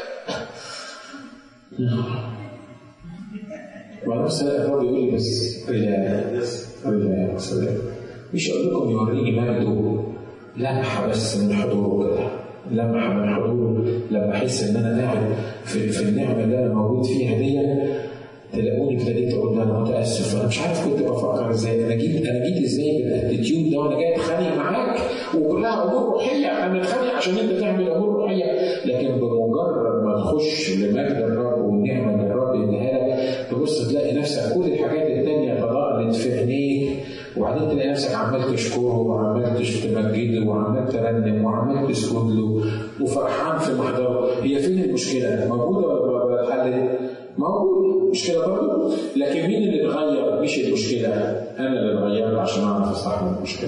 ونفس الرب يقول لي بس ريلاكس ريلاكس مش اقول لكم يوريني مجده لمحه بس من حضوره كده لمحه من حضوره لما احس ان انا قاعد في, في النعمه اللي انا موجود فيها دي تلاقوني ابتديت اقول انا متاسف انا مش عارف كنت بفكر ازاي انا جيت انا جيت ازاي بالاتيتيود ده وانا جاي اتخانق معاك وكلها امور روحيه احنا بنتخانق عشان انت تعمل امور روحيه لكن بمجرد ما تخش لمجد الرب والنعمه اللي الرب اداها لك تبص تلاقي نفسك كل الحاجات التانيه تضاءلت في عينيك وبعدين تلاقي نفسك عمال تشكره وعمال تمجده وعمال ترنم وعمال تسجد له وفرحان في محضره هي فين المشكله؟ موجوده ولا اتحلت؟ موجود مشكله برضه لكن مين اللي اتغير مش المشكله انا اللي اتغيرت عشان اعرف استحمل المشكله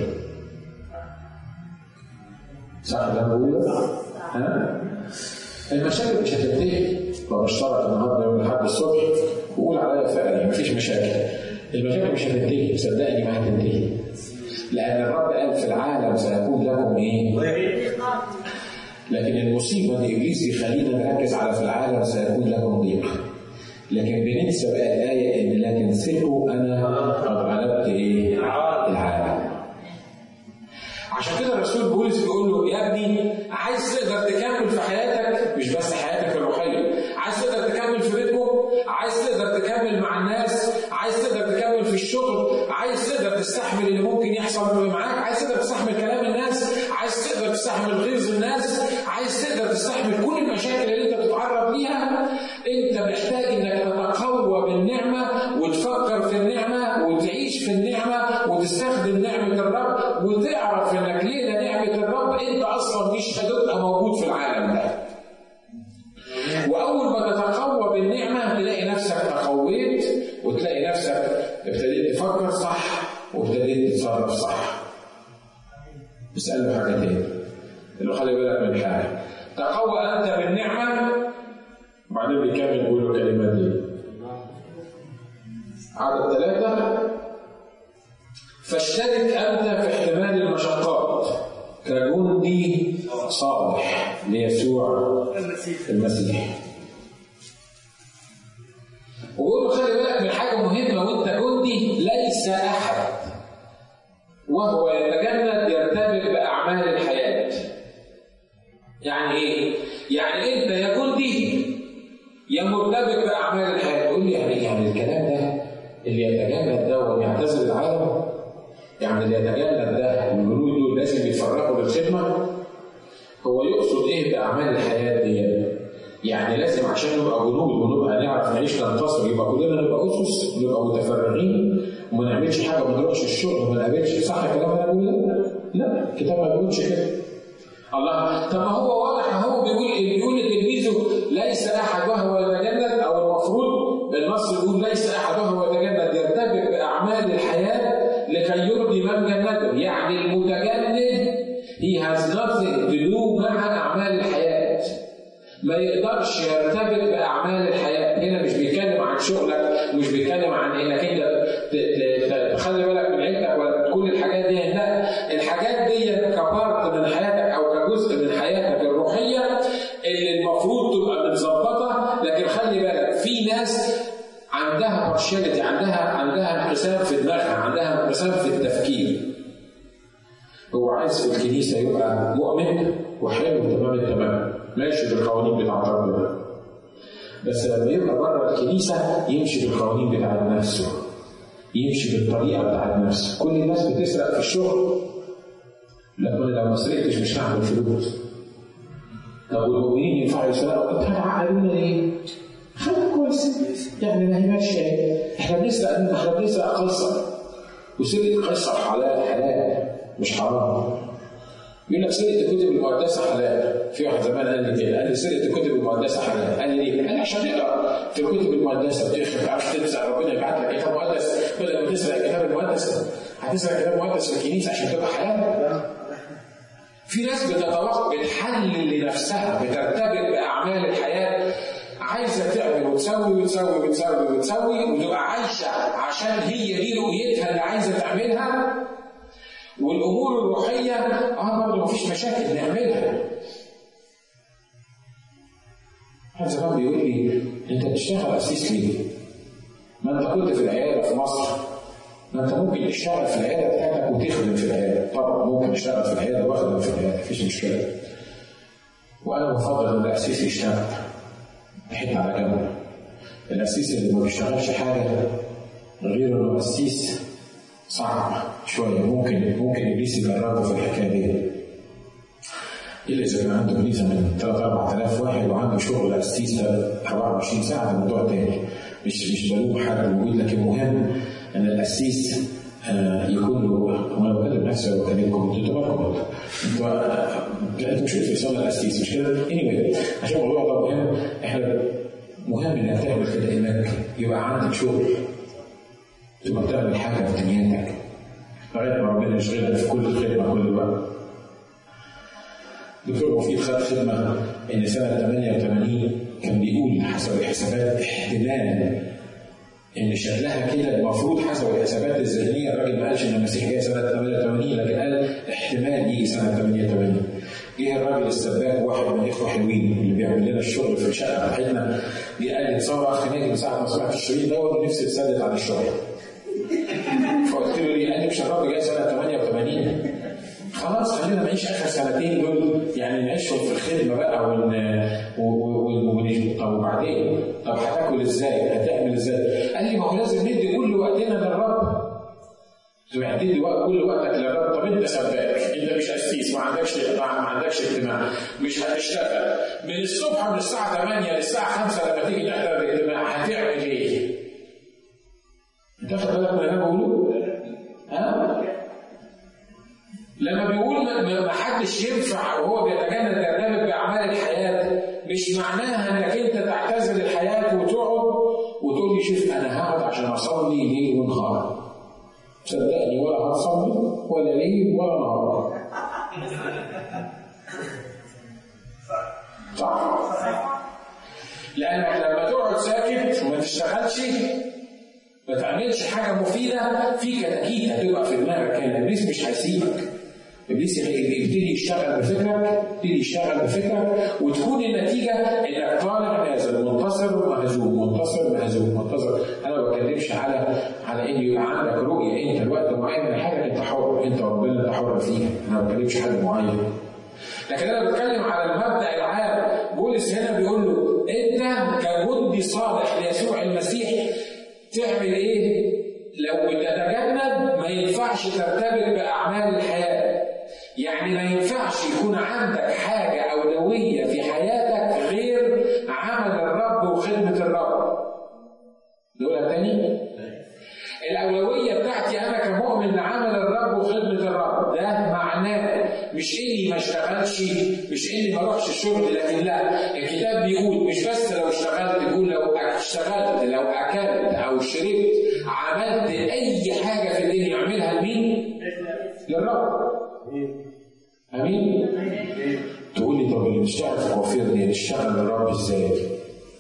صح ده بقول ها المشاكل مش هتنتهي بشترك النهارده يوم الاحد الصبح وقول عليا فعلا مفيش مشاكل المشاكل مش هتنتهي صدقني ما هتنتهي لان الرب قال في العالم سيكون لكم ايه؟ لكن المصيبه ان ابليس يخلينا نركز على في العالم سيكون لكم ضيق لكن بننسى بقى الآية إن لكن ثقوا أنا قد غلبت إيه؟ العالم. عشان كده الرسول بولس بيقول له يا ابني عايز تقدر تكمل في حياتك مش بس حياتك الروحية، عايز تقدر تكمل في بيتكم، عايز تقدر تكمل مع الناس، عايز تقدر تكمل في الشغل، عايز تقدر تستحمل اللي ممكن يحصل معاك، عايز تقدر تستحمل كلام الناس، عايز تقدر تستحمل غيظ الناس، عايز تقدر تستحمل كل المشاكل اللي انت بتتعرض ليها، انت محتاج انك تتقوى بالنعمه وتفكر في النعمه وتعيش في النعمه وتستخدم نعمه الرب وتعرف انك ليله نعمه الرب انت اصلا مش هتبقى موجود في العالم ده. واول ما تتقوى بالنعمه تلاقي نفسك تقويت وتلاقي نفسك ابتديت تفكر صح وابتديت تتصرف صح. اساله حاجه تاني. اللي خلي بالك من حاجه. تقوى انت بالنعمه وبعدين بيكمل يقول له الكلمات دي عدد ثلاثة فاشترك أنت في احتمال المشقات كجندي صالح ليسوع المسيح ويقول له خلي بالك من حاجة مهمة وأنت جندي ليس أحد وهو يتجند يرتبط بأعمال الحياة يعني إيه؟ يعني أنت يا جندي يا مرتبط باعمال الحياه تقول لي يعني يعني الكلام ده اللي يتجند ده ويعتزل العالم يعني اللي يتجند ده الجنود دول لازم يتفرقوا للخدمه هو يقصد ايه باعمال الحياه دي؟ يعني لازم عشان نبقى جنود ونبقى نعرف نعيش ننتصر يبقى كلنا نبقى اسس نبقى متفرغين وما نعملش حاجه وما نروحش الشغل وما نقابلش صح الكلام ده بقول لا؟ لا الكتاب ما بيقولش كده الله طب ما هو واضح هو بيقول بيقول لتلميذه ليس احد وهو يتجند او المفروض النص يقول ليس احد وهو يتجند يرتبط باعمال الحياه لكي يرضي من جنده يعني المتجند he has nothing to do مع اعمال الحياه ما يقدرش يرتبط باعمال الحياه هنا مش بيتكلم عن شغلك مش بيتكلم عن انك انت تخلي بالك من عيلتك ولا كل الحاجات دي لا الحاجات دي كبارت من حياتك او كجزء من حياتك الروحيه اللي المفروض تبقى متظبطه لكن خلي بالك في ناس عندها بارشاليتي عندها عندها انقسام في دماغها عندها انقسام في التفكير هو عايز في الكنيسه يبقى مؤمن وحلو تمام التمام ماشي بالقوانين بتاعت ربنا بس لما يبقى بره الكنيسه يمشي بالقوانين بتاعت نفسه يمشي بالطريقه بتاعت نفسه كل الناس بتسرق في الشغل لا انا لو ما سرقتش مش هعمل فلوس طب والمؤمنين ينفعوا يسرقوا انت هتعقدونا ليه؟ خلينا كويس يعني ما هي ماشيه اهي. احنا بنسرق احنا بنسرق قيصر وسرقه قيصر حلال حلال مش حرام يقول لك سرقه الكتب المقدسه حلال في واحد زمان قال لي كده قال لي سرقه الكتب المقدسه حلال قال لي ليه؟ قال لي عشان تقرا في الكتب المقدسه بتخرب ما تعرفش تنسى ربنا يبعت لك كتاب مقدس بدل ما تسرق الكتاب المقدس هتسرق كتاب مقدس في الكنيسه عشان تبقى حلال في ناس بتتوقع بتحلل لنفسها بترتبط باعمال الحياه عايزه تعمل وتسوي وتسوي وتسوي وتسوي وتبقى عايشه عشان هي دي رؤيتها اللي عايزه تعملها والامور الروحيه اه برضه مفيش مشاكل نعملها. واحد زمان بيقول لي انت بتشتغل اسيس ليه؟ ما انت كنت في العياده في مصر ما انت ممكن تشتغل في العياده بتاعتك وتخدم في العياده طبعا ممكن اشتغل في العياده واخدم في العياده مفيش مشكله. وانا بفضل ان الاسيس يشتغل حته على جنب. الاسيس اللي ما بيشتغلش حاجه غير انه قسيس صعب شويه ممكن ممكن ابليس يجربه في الحكايه دي الا اذا كان عنده كنيسه من 3 4000 واحد وعنده شغل قسيس 24 ساعه ده موضوع تاني مش مش بلوم حد موجود لكن مهم ان القسيس آه يكون له وانا بكلم نفسي ولا بكلمكم انتوا تباركم انتوا انتوا مش في صلاه القسيس مش كده؟ anyway عشان الموضوع ده مهم احنا مهم انك تعمل كده انك يبقى عندك شغل تبقى بتعمل حاجه في دنيتك لغايه ما ربنا يشغلك في كل خدمه كل وقت. دكتور مفيد خد خدمه ان سنه 88 كان بيقول حسب الحسابات احتمال ان شكلها كده المفروض حسب الحسابات الذهنيه الراجل ما قالش ان المسيح جاي سنه 88 لكن قال احتمال يجي سنه 88 جه الراجل السباك واحد من الاخوه حلوين اللي بيعمل لنا الشغل في الشقه بتاعتنا جه قال لي تصور اخ ناجي من ساعه ما سمعت الشريط دوت نفسي اتسدد عن الشغل فقلت له ليه؟ قال لي مش الرب جاي سنه 88 خلاص خلينا نعيش اخر سنتين دول يعني نعيشهم في الخدمه بقى ون ون طب وبعدين؟ طب هتاكل ازاي؟ هتعمل ازاي؟ قال لي ما هو لازم ندي كل وقتنا للرب. قلت له هتدي وقت كل وقتك للرب طب انت سباك انت مش قسيس ما عندكش ما عندكش اجتماع مش هتشتغل من الصبح من الساعه 8 للساعه 5 لما تيجي تحضر الاجتماع هتعمل ايه؟ انت واخد بالك من اللي انا بقوله؟ ها؟ لما بيقول ما حدش ينفع وهو بيتجنب برنامج باعمال الحياه مش معناها انك انت تعتزل الحياه وتقعد وتقول لي شوف انا هقعد عشان اصلي ليل ونهار. صدقني ولا هتصلي ولا ليل ولا نهار. صح؟ لانك لما تقعد ساكت وما تشتغلش ما تعملش حاجه مفيده في كتاكيد هتبقى في دماغك كان ابليس مش هيسيبك ابليس يبتدي يشتغل بفكرك يبتدي يشتغل بفكرك وتكون النتيجه انك طالع نازل منتصر مهزوم منتصر مهزوم منتصر انا ما بتكلمش على على ان يبقى عندك رؤيه انت الوقت معين لحاجه انت حر انت ربنا انت حر فيها انا ما بتكلمش حاجه معين لكن انا بتكلم على المبدا العام بولس هنا بيقول له انت كجندي صالح ليسوع المسيح تعمل ايه؟ لو بتتجنب ما ينفعش ترتبط باعمال الحياه. يعني ما ينفعش يكون عندك حاجه اولويه في حياتك غير عمل الرب وخدمه الرب. نقولها تاني؟ الأولوية بتاعتي أنا كمؤمن لعمل الرب وخدمة الرب ده معناه مش إني ما اشتغلش مش إني ما أروحش الشغل لكن لا الكتاب بيقول مش بس لو اشتغلت بيقول لو اشتغلت لو أكلت أو شربت عملت أي حاجة في الدنيا أعملها لمين؟ للرب أمين؟ تقول لي طب اللي بيشتغل في كوافير دي تشتغل للرب إزاي؟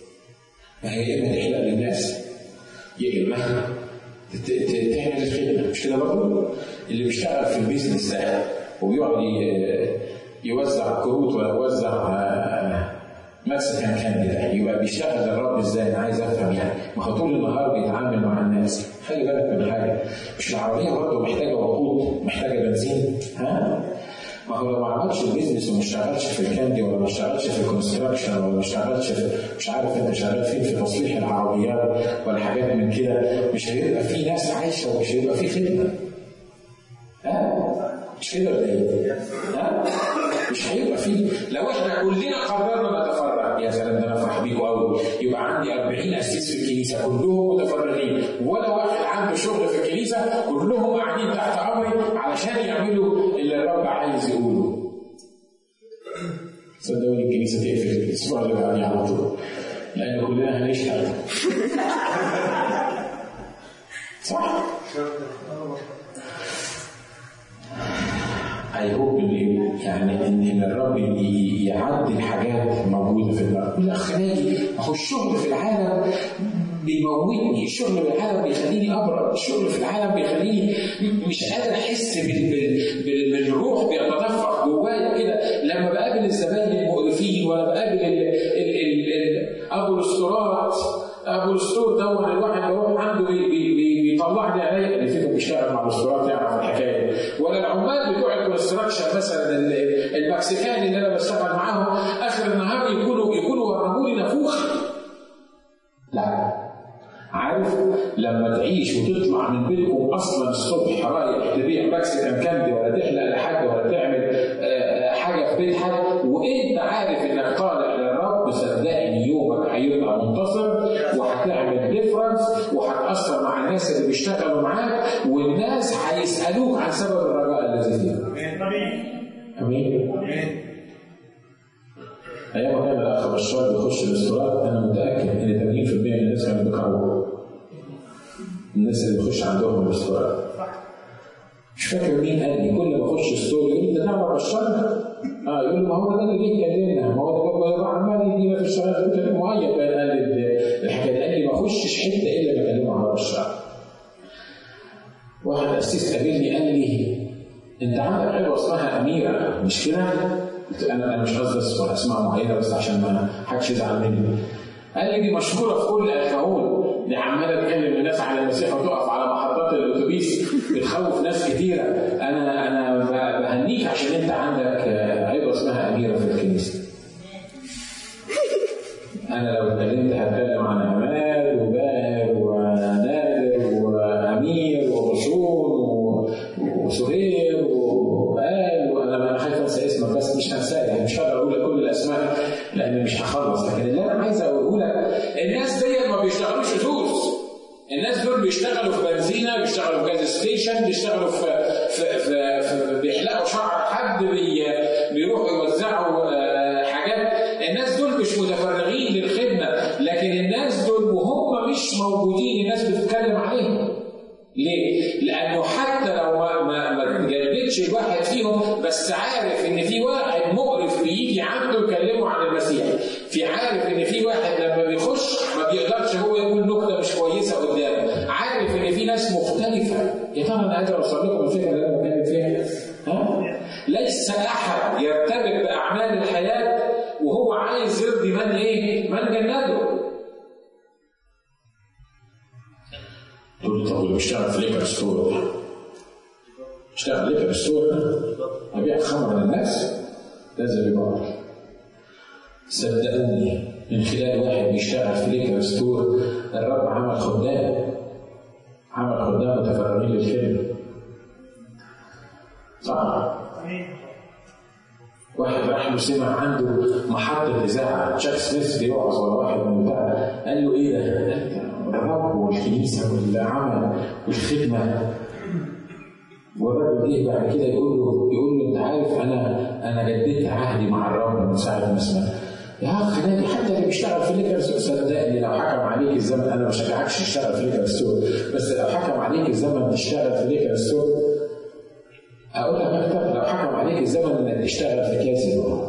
ما هي يا إما تحلق للناس يا إما تعمل الخدمة مش كده برضه؟ اللي بيشتغل في البيزنس ده وبيقعد ي- يوزع كروت ولا يوزع آه، مكسيكان كاندي ده يبقى بيشتغل للرب ازاي؟ انا عايز افهم يعني ما هو طول النهار بيتعامل مع الناس خلي بالك من حاجه مش العربيه برضه محتاجه وقود محتاجه بنزين ها؟ ما هو لو ما عملش البيزنس وما اشتغلش في الكاندي ولا ما اشتغلش في الكونستراكشن ولا ما اشتغلش في مش عارف انت شغال فين في تصليح العربيات ولا حاجات من كده مش هيبقى في ناس عايشه ومش هيبقى في خدمه. ها؟ مش كده ولا ايه؟ ها؟ مش هيبقى في لو احنا كلنا قررنا نتفرغ يا سلام ده انا افرح بيكوا قوي يبقى عندي 40 اسيس في الكنيسه كلهم متفرغين ولا واحد عنده شغل في الكنيسه كلهم قاعدين تحت امري علشان يعملوا اللي الرب عايز يقوله. صدقوني الكنيسه تقفل الاسبوع اللي بعديه على طول لان كلنا هنشتغل. صح؟ اي هوب يعني ان ان الرب ي- يعدل حاجات موجوده في الارض الاخ ناجي ما هو الشغل في العالم بيموتني الشغل في العالم بيخليني ابرد الشغل في العالم بيخليني مش قادر احس بال- بال- بال- بالروح بيتدفق جوايا كده لما بقابل الزباين المقرفين ولا بقابل ال- ال- ال- ال- ابو الاسطورات ابو الاسطور ده الواحد بروح عنده بي- بي- بي- بيطلعني عليا اللي فيكم بيشتغل مع الاسطورات يعرف الحكايه دي. ولا العمال بتوع الكونستراكشن مثلا ال- المكسيكان اللي انا بشتغل معاهم اخر النهار يكونوا يكونوا ورموا لي نافوخ لا عارف لما تعيش وتطلع من بيتكم اصلا الصبح رايح تبيع مكسيكان كاندي ولا تحلق لحاجه ولا تعمل آه، حاجه في بيت حد وانت عارف انك طالع للرب صدقني يومك هيبقى منتصر وهتعمل ديفرنس وهتاثر مع الناس اللي بيشتغلوا معاك والناس هيسالوك عن سبب الرجاء الذي فيك. امين امين. ايام ما كان الاخ بشار بيخش الاستورات انا متاكد ان 80% من الناس كانوا بيكرهوه. الناس اللي بيخش عندهم الاستورات. مش فاكر مين قال لي كل ما اخش ستور يقول لي انت تعرف بشار؟ اه يقول لي ما هو ده اللي جه يكلمنا ما هو ده كان عمال يدينا في الشغل قلت له معين كان قال لي الحكايه دي قال لي ما اخشش حته الا ما اكلمه على بشار. واحد قسيس قابلني قال لي انت عندك حلوه اسمها اميره مش كده؟ قلت له انا انا مش قصدي اذكر اسماء معينه بس عشان ما حدش يزعل مني. قال لي دي مشهوره في كل الكهون دي عماله تكلم الناس على المسيح وتقف على محطات الاتوبيس بتخوف ناس كتيره انا انا ب- بهنيك عشان انت عندك آه، عيبه اسمها اميره في الكنيسه. انا لو اتكلمت هتكلم عن عماد وباهر ونادر وامير وغصون و- وسهير وقال وانا انا خايف انسى اسمك بس مش هنساه يعني مش هقدر اقول لك كل الاسماء لان مش هخلص لكن اللي انا عايز اقوله لك الناس دي ما بيشتغلوش فلوس الناس دول بيشتغلوا في بنزينه بيشتغلوا في جاز ستيشن بيشتغلوا في في في, في بيحلقوا شعر حد بي بيروحوا يوزعوا آه، حاجات الناس دول مش متفرغين للخدمه لكن الناس دول وهم مش موجودين الناس بتتكلم عليهم ليه؟ لأنه حتى لو ما ما ما تجددش الواحد فيهم بس عارف إن في واحد مقرف بيجي عنده يكلمه عن المسيح، في عارف إن في واحد لما بيخش ما بيقدرش هو يقول نكتة مش كويسة قدامه، عارف إن في ناس مختلفة، يا ترى أنا قادر أوصل لكم الفكرة اللي أنا بتكلم فيها؟ ها؟ ليس أحد يرتبط بأعمال الحياة وهو عايز يرضي من إيه؟ من جنده. تقول لي طب اللي بيشتغل في ليكر ستور اشتغل ليكر ستور ابيع خمر للناس لازم يبقى صدقوني من خلال واحد بيشتغل في ليكر ستور الرب عمل خدام عمل خدام متفرغين للخدمه صح واحد راح له سمع عنده محطة إذاعة تشاك سميث بيوعظ ولا واحد من بتاع قال له إيه ده؟ قال ده الرب والكنيسة والعمل والخدمة والراجل جه بعد كده يقول له يقول له أنت عارف أنا أنا جددت عهدي مع الرب من ساعة ما سمعت يا اخ نادي حتى اللي بيشتغل في ليكر ستور صدقني لو حكم عليك الزمن انا ما بشجعكش تشتغل في ليكر ستور بس لو حكم عليك الزمن تشتغل في ليكر ستور اقول لك اكتر لو حكم عليك الزمن انك تشتغل في كازينو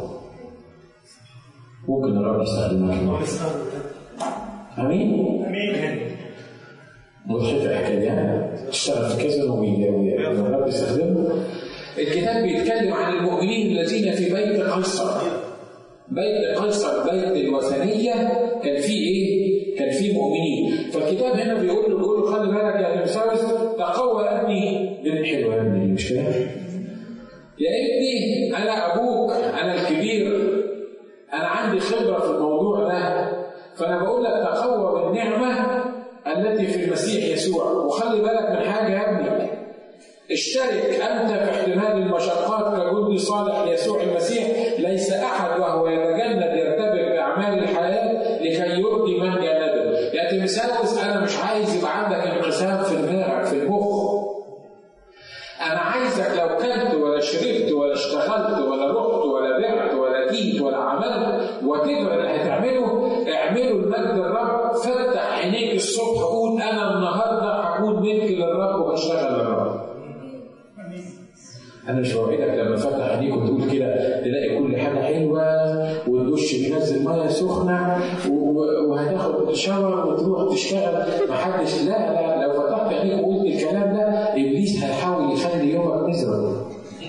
ممكن الرب يستخدمك النهارده امين امين مضحكه الحكايه دي ها؟ تشتغل في كازينو وي- الكتاب بيتكلم عن المؤمنين الذين في بيت قيصر بيت قيصر بيت الوثنية كان فيه إيه؟ كان فيه مؤمنين فالكتاب هنا بيقول له بيقول له خلي بالك يا تيمساوس تقوى يا ابني بنت حلوة يا ابني مش كده؟ يا ابني أنا أبوك أنا الكبير أنا عندي خبرة في الموضوع ده فأنا بقول لك تقوى بالنعمة التي في المسيح يسوع وخلي بالك من حاجة يا ابني اشترك أنت في احتمال المشقات كجندي صالح ليسوع المسيح ليس أحد وهو يتجند يرتبك بأعمال الحياة لكي يرضي من جنده يا تيمساوس أنا مش عايز يبقى عندك انقسام في دماغك في المخ أنا عايزك لو كلت ولا شربت ولا اشتغلت ولا رحت ولا بعت ولا جيت ولا عملت وتقدر اللي هتعمله اعمله لمجد الرب فتح عينيك الصبح قول أنا النهارده هكون ملك للرب وهشتغل للرب. انا مش بوعدك لما فتح عينيك وتقول كده تلاقي كل حاجه حلوه والدش بينزل ميه سخنه وهتاخد شاور وتروح تشتغل محدش لا لا لو فتحت عينيك وقلت الكلام ده ابليس هيحاول يخلي يومك مزري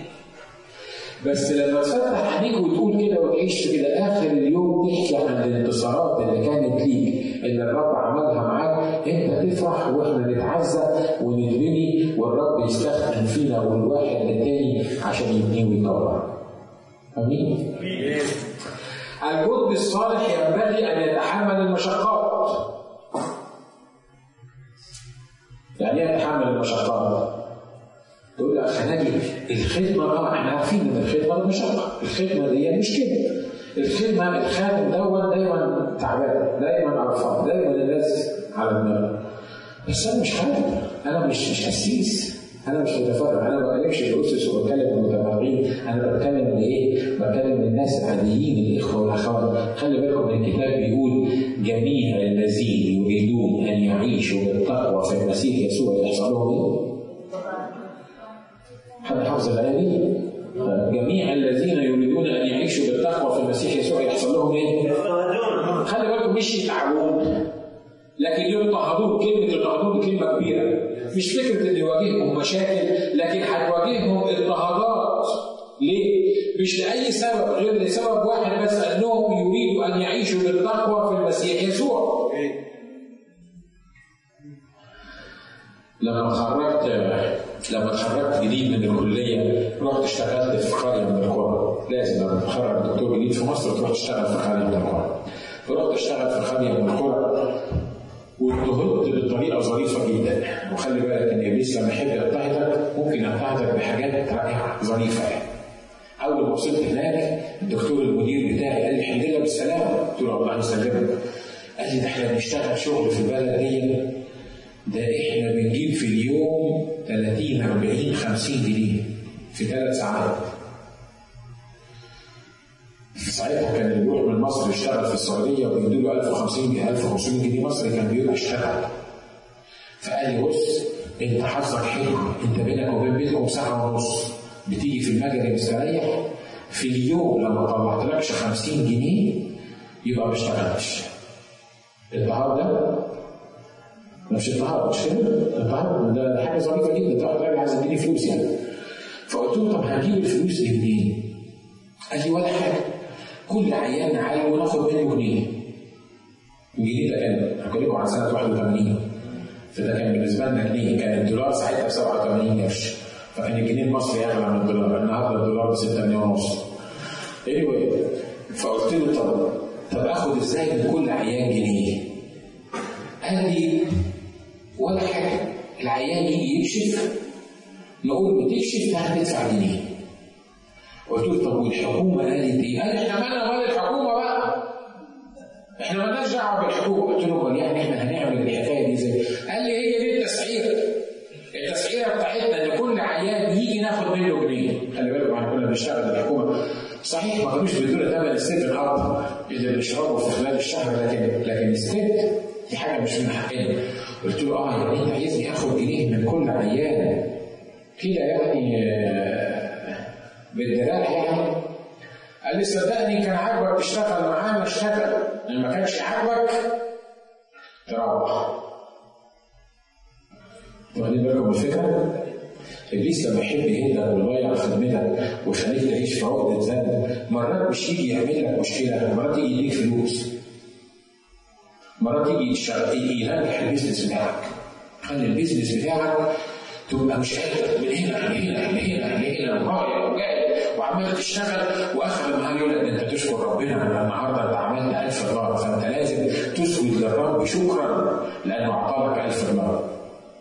بس لما تفتح عينيك وتقول كده وتعيش كده اخر اليوم تحكي عن الانتصارات اللي كانت ليك اللي الرب عملها معاك انت تفرح واحنا نتعزى ونتبني والرب يستخدم فينا والواحد للتاني عشان يبنيه ويطور. امين؟ الجند الصالح ينبغي ان يتحمل المشقات. يعني ايه يتحمل المشقات؟ تقول لك خناجي الخدمه اه احنا عارفين ان الخدمه مشقه، الخدمه دي مش كده. الخدمه الخادم دوت دايما تعبان، دايما قرفان، دايما الناس على دماغه. بس انا مش خادم، انا مش مش قسيس، انا مش متفرع، انا ما بكلمش الاسس وبكلم المتفرعين، انا بتكلم لايه؟ بتكلم للناس العاديين الاخوه والاخوات، خلي بالكم ان الكتاب بيقول جميع الذين يريدون ان يعيشوا بالتقوى في المسيح يسوع يحصل لهم ايه؟ حد حافظ الايه دي؟ جميع الذين يريدون ان يعيشوا بالتقوى في المسيح يسوع يحصل لهم ايه؟ خلي بالكم مش يتعبون لكن يضطهدون كلمه يضطهدون كلمه كبيره مش فكره ان يواجههم مشاكل لكن هتواجههم اضطهادات ليه؟ مش لاي سبب غير لسبب واحد بس انهم يريدوا ان يعيشوا بالتقوى في المسيح يسوع. لما خرجت لما اتخرجت جديد من الكليه رحت اشتغلت في قريه من القرى لازم لما تتخرج دكتور جديد في مصر تروح تشتغل في قريه من القرى فرحت اشتغل في قريه من القرى واضطهدت بطريقه ظريفه جدا وخلي بالك ان ابليس لما يحب يضطهدك ممكن يضطهدك بحاجات رائعه ظريفه يعني اول ما وصلت هناك الدكتور المدير بتاعي قال لي الحمد لله بالسلامه قلت له الله يسلمك قال لي ده احنا بنشتغل شغل في البلد دي ده احنا بنجيب في اليوم 30 40 50 جنيه في ثلاث ساعات ساعتها كان اللي بيروح من مصر يشتغل في السعوديه وبيدوا له 1050 جنيه 1500 جنيه مصري كان بيروح يشتغل فقال لي بص انت حظك حلو انت بينك وبين بيتكم ساعه ونص بتيجي في المجري مستريح في اليوم لو ما طلعتلكش 50 جنيه يبقى ما اشتغلتش النهار ده مش اضطهاد مش كده؟ اضطهاد ده حاجه ظريفه جدا تروح راجل عايز يديني فلوس يعني. فقلت له طب هجيب الفلوس دي منين؟ قال لي ولا حاجه كل عيان عيان وناخد منه جنيه. الجنيه ده كان هكلمكم عن سنه 81 فده كان بالنسبه لنا جنيه كان الدولار ساعتها ب 87 قرش فكان الجنيه المصري اغلى من الدولار النهارده الدولار ب 6 جنيه ونص. anyway فقلت له طب طب اخد ازاي من كل عيان جنيه؟ قال لي ولا حاجه العيان يجي يكشف نقول بتكشف هتدفع جنيه قلت له طب والحكومه قالت ايه؟ قال احنا مالنا مال الحكومه بقى احنا مالناش دعوه بالحكومه قلت له يعني احنا هنعمل الحكايه دي ازاي؟ قال لي هي دي التسعيره التسعيره بتاعتنا ان كل عيان يجي ناخد منه جنيه خلي بالكم احنا كنا بنشتغل الحكومه صحيح ما كانوش بيدونا ثمن السيفن اب اللي بنشربه في خلال الشهر لكن لكن الستيت دي حاجه مش من حقنا قلت له اه يعني انت عايزني اخد جنيه من كل عيان كده يعني بالدراع يعني قال لي صدقني كان عاجبك تشتغل معانا اشتغل ان ما كانش عاجبك تروح واخدين بالكم من الفكره؟ ابليس لما يحب يهدك ويضيع خدمتك ويخليك تعيش في عقده ذنب مرات مش يجي يعمل لك مشكله مرات يجي يديك فلوس مرات يجي يشتغل يجي ينجح البيزنس بتاعك خلي البيزنس بتاعك تبقى مش قادر من هنا لهنا لهنا لهنا ورايح وجاي وعمال تشتغل واخر النهار يقول لك انت تشكر ربنا ان النهارده انت عملت 1000 دولار فانت لازم تسجد للرب شكرا لانه اعطاك 1000 دولار.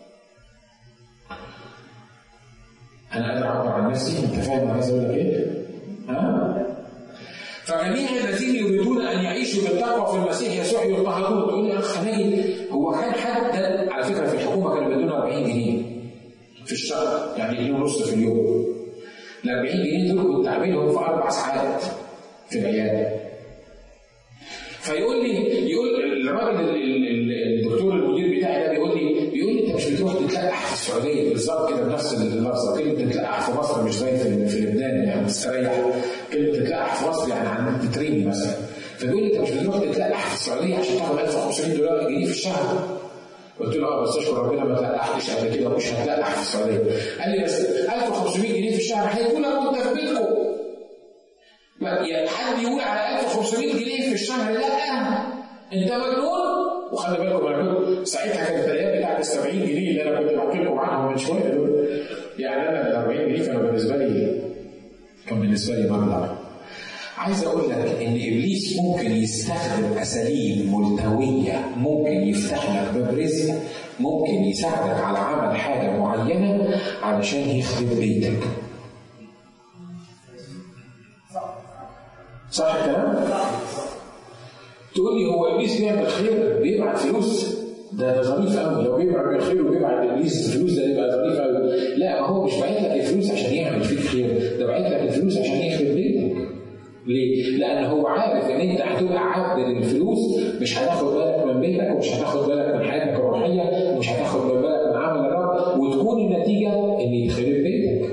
انا قادر اعبر عن نفسي انت فاهم انا عايز اقول لك ايه؟ ها؟ فجميع الذين يريدون ان يعيشوا بالتقوى في المسيح يسوع يضطهدون تقول لي يا اخ خليل هو كان حد على فكره في الحكومه كانوا بيدونا 40 جنيه في الشهر يعني جنيه ونص في اليوم ال 40 جنيه دول كنت اعملهم في اربع ساعات في العياده فيقول لي يقول الراجل الدكتور المدير بتاعي ده بيقول لي بيقول لي انت مش بتروح تتلقح في السعوديه بالظبط كده بنفس اللفظه كلمه تتلقح في مصر مش زي في, في لبنان يعني تستريح كلمه تتلقح في مصر يعني عن تترمي مثلا فبيقول لي انت مش بتروح تتلقح في السعوديه عشان تاخد 1500 دولار جنيه في الشهر قلت له اه بس اشكر ربنا ما تلقحتش قبل كده ومش هتلقح في السعوديه قال لي بس 1500 جنيه في الشهر هيكون لك وانت في بيتكم يعني حد يقول على 1500 جنيه في الشهر لا انت مجنون وخلي بالكم انا كنت ساعتها كانت الايام بتاعت ال 70 جنيه اللي انا كنت بحكي لكم عنهم من شويه دول يعني انا ال 40 جنيه كانوا بالنسبه لي كان بالنسبه لي مبلغ عايز اقول لك ان ابليس ممكن يستخدم اساليب ملتويه ممكن يفتح لك باب رزق ممكن يساعدك على عمل حاجه معينه علشان يخرب بيتك صح الكلام؟ تقول لي هو ابليس بيعمل خير بيبعت فلوس ده ده ظريف قوي لو بيعمل خير وبيبعت ابليس فلوس ده يبقى ظريف قوي لا ما هو مش باعت لك الفلوس عشان يعمل فيك خير ده باعت لك الفلوس عشان يخرب بيتك ليه؟ لأن هو عارف إن أنت هتبقى عبد للفلوس مش هتاخد بالك من بيتك ومش هتاخد بالك من حياتك الروحية ومش هتاخد بالك من عمل الرب وتكون النتيجة إن يتخرب بيتك.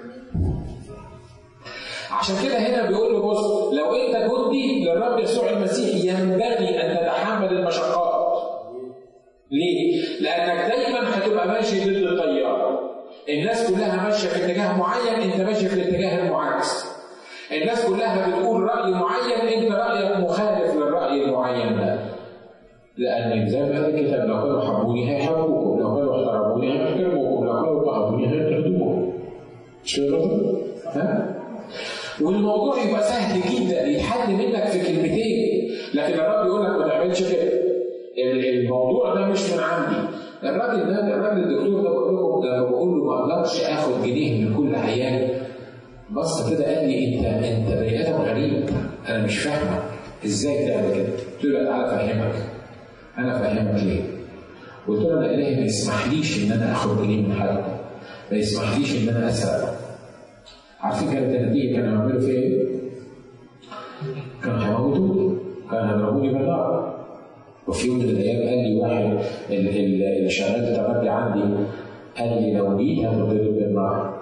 عشان كده هنا بيقول له بص لو أنت جندي للرب يسوع المسيح ينبغي أن تتحمل المشقات. ليه؟ لأنك دايما هتبقى ماشي ضد التيار. الناس كلها ماشية في اتجاه معين أنت ماشي في الاتجاه المعاكس. الناس كلها بتقول رأي معين أنت رأيك مخالف للرأي المعين ده. لأن زي ما قال الكتاب لو كانوا حبوني هيحبوكم، لو كانوا احترموني هيحترموكم، لو كانوا ضربوني هيطردوكم. مش كده ها؟ والموضوع يبقى سهل جدا يتحل منك في كلمتين، لكن الرب يقول لك ما تعملش كده. الموضوع ده مش من عندي. الراجل ده الراجل الدكتور ده بقول لكم ده بقول له ما اقدرش اخد جنيه من كل عيان بص كده قال لي انت انت بني ادم غريب انا مش فاهمك ازاي تعمل كده؟ قلت له تعالى افهمك انا افهمك ليه؟ قلت له انا الهي ما يسمحليش ان انا اخد جنيه من حد ما يسمحليش ان انا اسرق عارفين كانت النتيجه كانوا يعملوا فيا ايه؟ كانوا هيموتوني كانوا هيضربوني بالنار وفي يوم من الايام قال لي واحد اللي شغال التمرجي عندي قال لي لو جيت هتضرب بالنار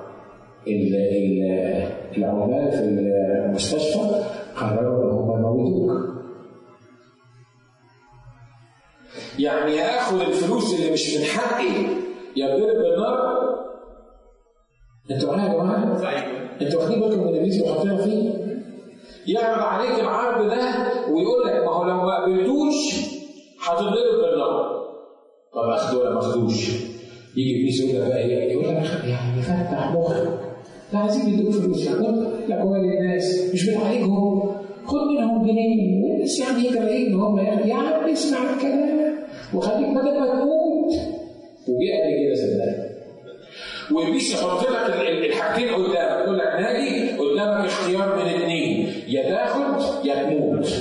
العمال في المستشفى قرروا ان هم يموتوك. يعني يا اخد الفلوس اللي مش من حقي يا اتضرب بالنار انتوا معايا يا جماعه؟ انتوا واخدين بالكم من ابليس وحاطينها فيه؟ يعرض عليك العرض ده ويقول لك ما هو لو ما قبلتوش هتتضرب بالنار. طب اخده ولا ما اخدوش؟ يجي ابليس يقول لك بقى ايه؟ يقول لك يعني فتح مخك لا عايزين يدوك فلوس يقول لك هو للناس مش بتعالجهم خد منهم جنيه والناس يعني يدعي ان هم يا عم اسمع الكلام وخليك بدل ما تموت وجه قال لي كده صدقني وابليس يحط لك الحاجتين قدامك يقول لك نادي قدامك اختيار من اثنين يا تاخد يا تموت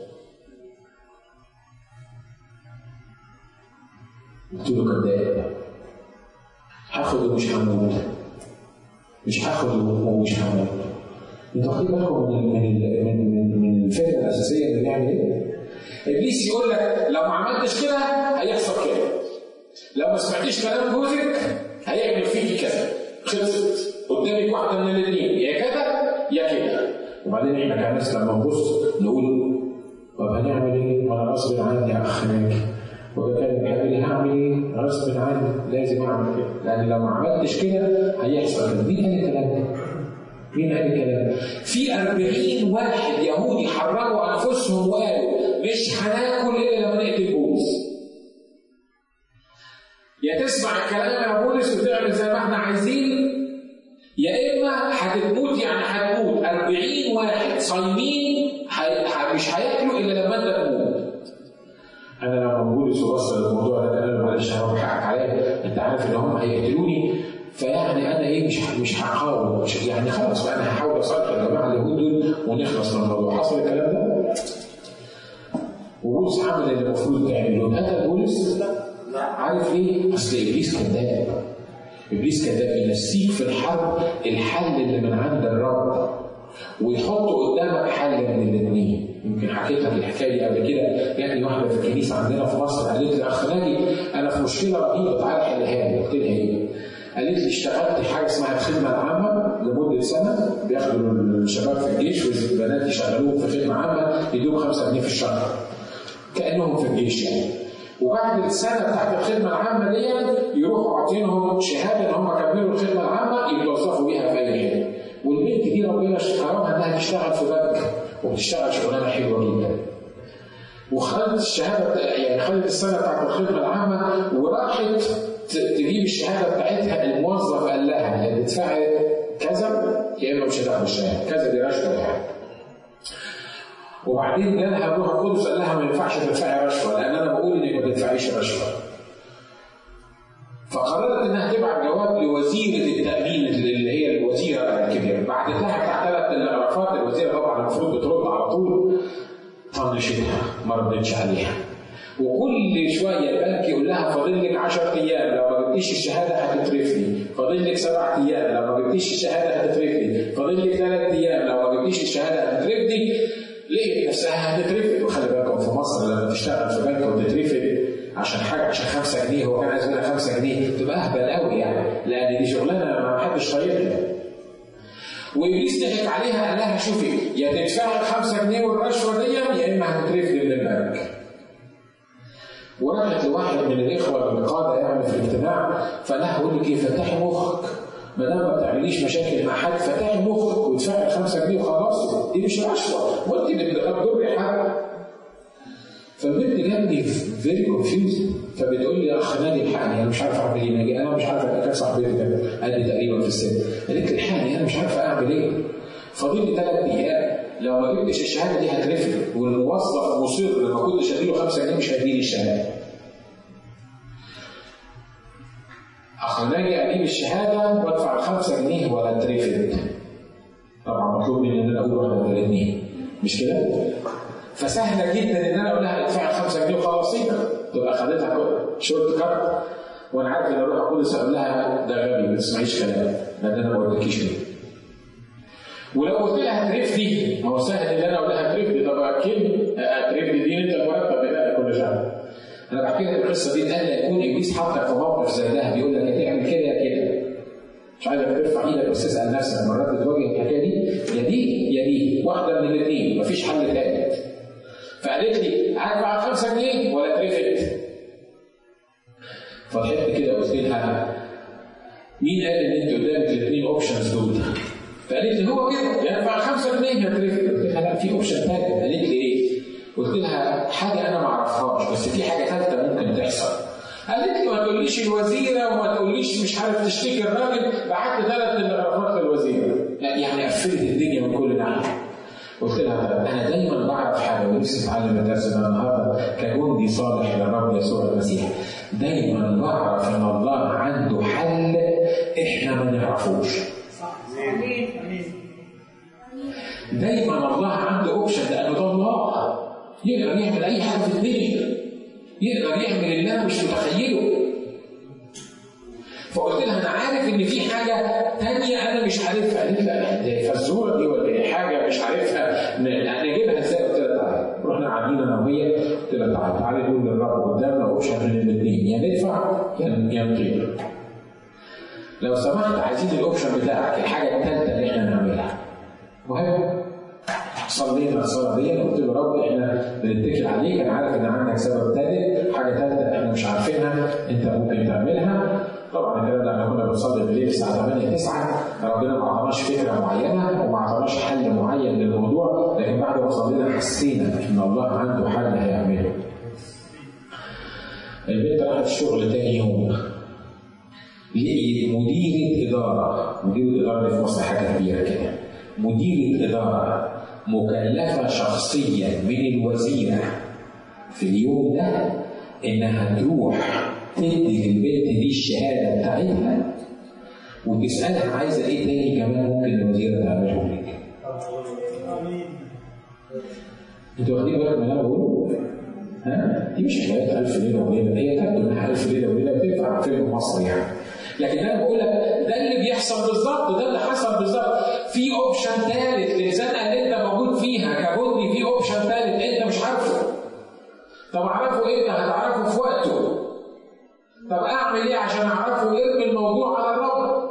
قلت له كذاب هاخد ومش هموت مش هاخد ومش هموت انتوا واخدين بالكم من من من من الفكره الاساسيه اللي بنعمل ايه؟ ابليس يقول لك لو ما عملتش كده هيحصل كده لو ما سمعتيش كلام جوزك هيعمل فيكي كذا خلصت قدامك واحده من الاثنين يا كده يا كده وبعدين احنا كناس لما نبص نقول طب هنعمل ايه؟ وانا غصب عني يا اخ ناجي وكان بيحب لي هعمل ايه؟ غصب عني لازم اعمل كده لان لو ما عملتش كده هيحصل كده مين قال الكلام ده؟ مين قال الكلام ده؟ في 40 واحد يهودي حرروا انفسهم وقالوا مش هناكل الا لما نقتل بولس يا تسمع الكلام يا بولس وتعمل زي ما احنا عايزين يا اما هتموت يعني هتموت 40 واحد صايمين مش هياكلوا الا لما انت تموت انا لما بولس وصل الموضوع ده قال له معلش هروح حقك عليا انت عارف ان هم هيقتلوني فيعني انا ايه مش مش هحاول مش يعني خلاص بقى انا هحاول اصالح الجماعه اليهود دول ونخلص من الموضوع حصل الكلام ده؟ وبولس عمل اللي المفروض تعمله قتل بولس عارف ليه؟ اصل ابليس كذاب ابليس كذاب ينسيك في الحرب الحل اللي من عند الرب ويحط قدامك حل من الاثنين يمكن حكيت لك الحكايه دي قبل كده جاتني واحده في الكنيسه عندنا في مصر قالت لي اخ ناجي انا في مشكله رهيبه تعالى حلها لي قلت لها ايه؟ قالت لي اشتغلت حاجه اسمها الخدمه العامه لمده سنه بياخدوا الشباب في الجيش والبنات يشغلوهم في خدمه عامه يدوهم 5 جنيه في الشهر كانهم في الجيش يعني وبعد السنه بتاعت الخدمه العامه دي يروحوا عاطينهم شهاده ان هم كملوا الخدمه العامه يتوظفوا بيها في اي حته والبنت دي ربنا كرمها انها تشتغل في بنك وبتشتغل شغلانه حلوه جدا وخدت الشهاده يعني خدت السنه بتاعت الخدمه العامه وراحت تجيب الشهاده بتاعتها الموظف قال لها يا تدفعي كذا يا اما مش هتاخد الشهاده كذا دي رشوه يعني وبعدين جالها الروح القدس قال لها ما ينفعش تدفعي رشوه لان انا بقول انك ما تدفعيش رشوه. فقررت انها تبعت جواب لوزيره التامين اللي هي الوزيره الكبيره، بعتت لها بتاع ثلاث تلغرافات الوزيره طبعا المفروض بترد على طول طنشتها ما ردتش عليها. وكل شويه البنك يقول لها فاضل لك 10 ايام لو ما جبتيش الشهاده هتترفدي، فاضل لك سبع ايام لو ما جبتيش الشهاده هتترفدي، فاضل لك ثلاث ايام لو ما جبتيش الشهاده هتترفدي، لقيت نفسها هتترفد وخلي بالكم في مصر لما تشتغل في بنك وتترفد عشان حاجه عشان 5 جنيه هو كان عايز منها 5 جنيه تبقى اهبل قوي يعني لان دي شغلانه ما حدش طايقها وابليس ضحك عليها قال لها شوفي يا تدفعي ال 5 جنيه والرشوه دي يا اما هتترفد من البنك وراحت لواحد من الاخوه القاده يعني في الاجتماع فقال لها بقول لك ايه فتحي مخك ما دام ما بتعمليش مشاكل مع حد فتحي مخك وادفعي 5 جنيه وخلاص دي مش رشوه وانت بتضري حد فالبنت جابني فيري كونفيوز فبتقول لي يا اخ نادي الحقني انا مش عارف اعمل ايه ناجي انا مش عارف ابقى كان صاحبتي قد تقريبا في السن قالت لي الحقني انا مش عارف اعمل ايه فاضل لي ثلاث ايام لو ما جبتش الشهاده دي هترفد والموظف مصر لما كنت اديله 5 جنيه مش هيديني الشهاده خلاني اجيب الشهاده وادفع ال 5 جنيه ولا اترفد. طبعا مطلوب مني ان انا اقول واحده من الاثنين مش كده؟ فسهله جدا ان انا اقول لها ادفعي 5 جنيه وخلاص تبقى خدتها شورت كات وانا عارف ان اروح القدس اقول لها ده غبي ما تسمعيش كلامي لان انا ما قلتلكيش كده. ولو قلت لها هترفدي ما هو سهل ان انا اقول لها هترفدي طب اكيد هترفدي دي انت المرتب بتاعك كل شهر. انا بحكي لك القصه دي لان يكون ابليس حطك في موقف زي ده بيقول لك هتعمل كده يا كده مش عايزك ترفع ايدك بس تسال نفسك مرات تواجه الحكايه دي يا دي يا دي واحده من الاثنين مفيش حل ثالث فقالت لي هدفع 5 جنيه ولا اترفد فضحكت كده قلت لها مين قال ان انت قدامك الاثنين اوبشنز دول فقالت لي هو كده يا ادفع 5 جنيه يا اترفد قلت لها لا في اوبشن ثالث قالت لي ايه؟ قلت لها حاجه انا ما اعرفهاش بس في حاجه ثالثه ممكن تحصل قالت لي ما تقوليش الوزيره وما تقوليش مش عارف تشتكي الراجل بعت ثلاث تلغرافات للوزيره يعني قفلت الدنيا من كل ناحيه قلت لها انا دايما بعرف حاجه ونفسي اتعلم الدرس ده النهارده كجندي صالح للرب يسوع المسيح دايما بعرف ان الله عنده حل احنا ما نعرفوش دايما الله عنده اوبشن لانه ده الله يقدر يعمل اي حاجه في الدنيا يقدر يعمل اللي انا مش متخيله فقلت لها انا عارف ان في حاجه تانية انا مش عارفها قالت لا دي فزوره دي ولا ايه حاجه مش عارفها نجيبها ازاي قلت لها تعالى رحنا قاعدين انا وهي قلت لها تعالى تعالى نقول للرب قدامنا اوبشن من الاثنين يا ندفع يا نطير لو سمحت عايزين الاوبشن بتاعك الحاجه الثالثه اللي احنا نعملها مهم صلينا الصلاه دي قلت له رب احنا بنتكل عليك انا عارف ان عندك سبب ثالث حاجه ثالثه احنا مش عارفينها انت ممكن تعملها طبعا الكلام ده احنا كنا بنصلي بالليل الساعه 8 9 ربنا ما اعطاناش فكره معينه وما اعطاناش حل معين للموضوع لكن بعد ما صلينا حسينا ان الله عنده حل هيعمله. البنت راحت الشغل تاني يوم لقيت مديرة إدارة مديرة إدارة في مصر حاجة كبيرة كده مديرة إدارة مكلفة شخصيا من الوزيرة في اليوم ده إنها تروح تدي للبنت دي الشهادة بتاعتها وتسألها عايزة إيه تاني كمان ممكن الوزيرة تعمله لك. أنتوا واخدين بالكم من اللي أنا بقوله؟ ها؟ دي مش حكاية ألف ليلة وليلة هي تبدو إنها ألف ليلة وليلة بتنفع فيلم مصري يعني لكن انا بقول لك ده اللي بيحصل بالظبط ده اللي حصل بالظبط في اوبشن ثالث للزنقه اللي انت موجود فيها كبني في اوبشن ثالث انت مش عارفه طب اعرفه امتى هتعرفه في وقته طب اعمل ايه عشان اعرفه ارمي الموضوع على الرب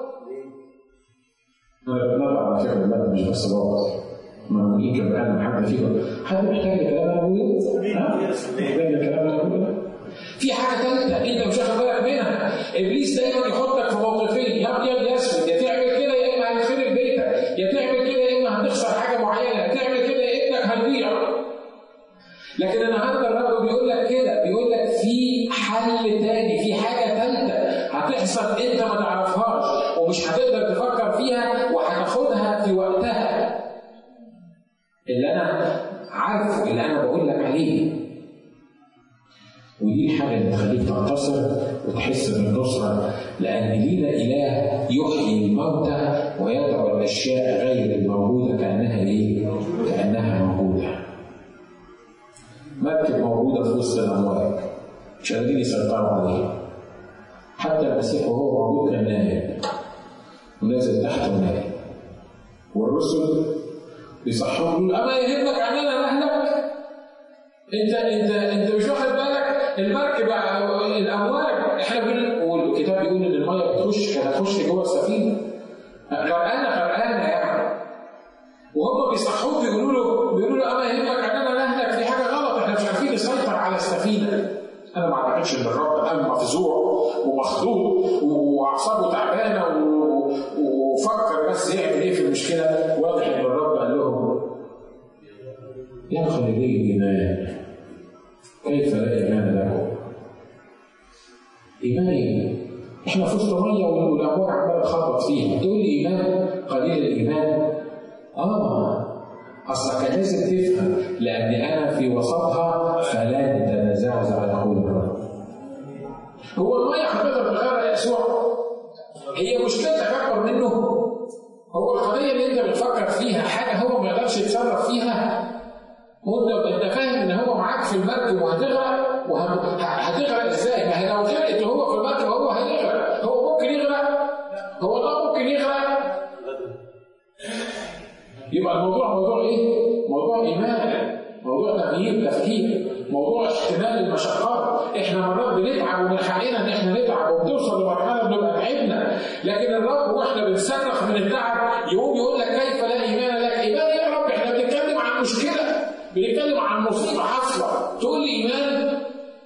انا بنطق على فكره لا مش بس بابا ما يمكن بقى حد فيكم حد محتاج الكلام انا بقوله؟ ها؟ محتاج الكلام انا بقوله؟ في حاجه ثالثه انت مش واخد بالك منها ابليس دايما يحطك في موقفين يا ابيض يا اسود يا تعمل كده يا اما هيخرب بيتك يا تعمل كده يا اما هتخسر حاجه معينه يا تعمل كده يا ابنك هيضيع لكن النهارده الرب بيقول لك كده بيقول لك في حل تاني في حاجه ثالثه هتحصل انت ما تعرفهاش ومش هتقدر تفكر فيها وهتاخدها في وقتها اللي انا عارفه اللي انا بقول لك عليه ودي الحاجة اللي تخليك تنتصر وتحس بالنصرة لأن لينا إله يحيي الموتى ويدعو الأشياء غير الموجودة كأنها إيه؟ كأنها موجودة. مركب موجودة في وسط الأمواج مش قادرين يسيطروا عليها. حتى المسيح وهو موجود كان نايم ونازل تحت ونايم. والرسل بيصحوه يقول أما يهمك عننا مهلك؟ أنت أنت أنت مش واخد بالك المركب الامواج احنا بنقول والكتاب بيقول ان الميه بتخش كانت هتخش جوه السفينه غرقانه غرقانه يعني وهم بيصحوه بيقولوا له بيقولوا له اما يهمك اننا نهلك في حاجه غلط احنا مش عارفين نسيطر على السفينه انا ما اعتقدش ان الرب قام مفزوع ومخضوض واعصابه تعبانه وفكر بس يعمل ايه في المشكله واضح ان الرب قال لهم يا خليلي الايمان كيف لا ايمان لكم؟ ايمان ايه؟ احنا في وسط ميه والامواج عماله تخبط فيها تقول لي ايمان قليل الايمان؟ اه اصلك لازم تفهم لان انا في وسطها فلن تتزعزع يقول الرب. هو الميه هتقدر تغرق يسوع؟ هي مشكلتك اكبر منه؟ هو القضيه اللي انت بتفكر فيها حاجه هو ما يقدرش يتصرف فيها؟ وانت انت فاهم ان هو معاك في المركب وهتغرق وهتغرق ازاي؟ ما هي لو غرقت وهو في المركب هو هيغرق، هو ممكن يغرق؟ هو ده ممكن يغرق؟ يبقى الموضوع موضوع ايه؟ موضوع ايمان، موضوع تغيير تفكير، موضوع احتمال المشقات، احنا مرات بنتعب ومن حقنا ان احنا نتعب وبتوصل لمرحله بنبقى تعبنا، لكن الرب واحنا بنصرخ من التعب يقوم يقول لك كيف لا ايمان لك؟ ايمان يا رب احنا بنتكلم عن مشكله بنتكلم عن مصيبه حاصله تقول لي ايمان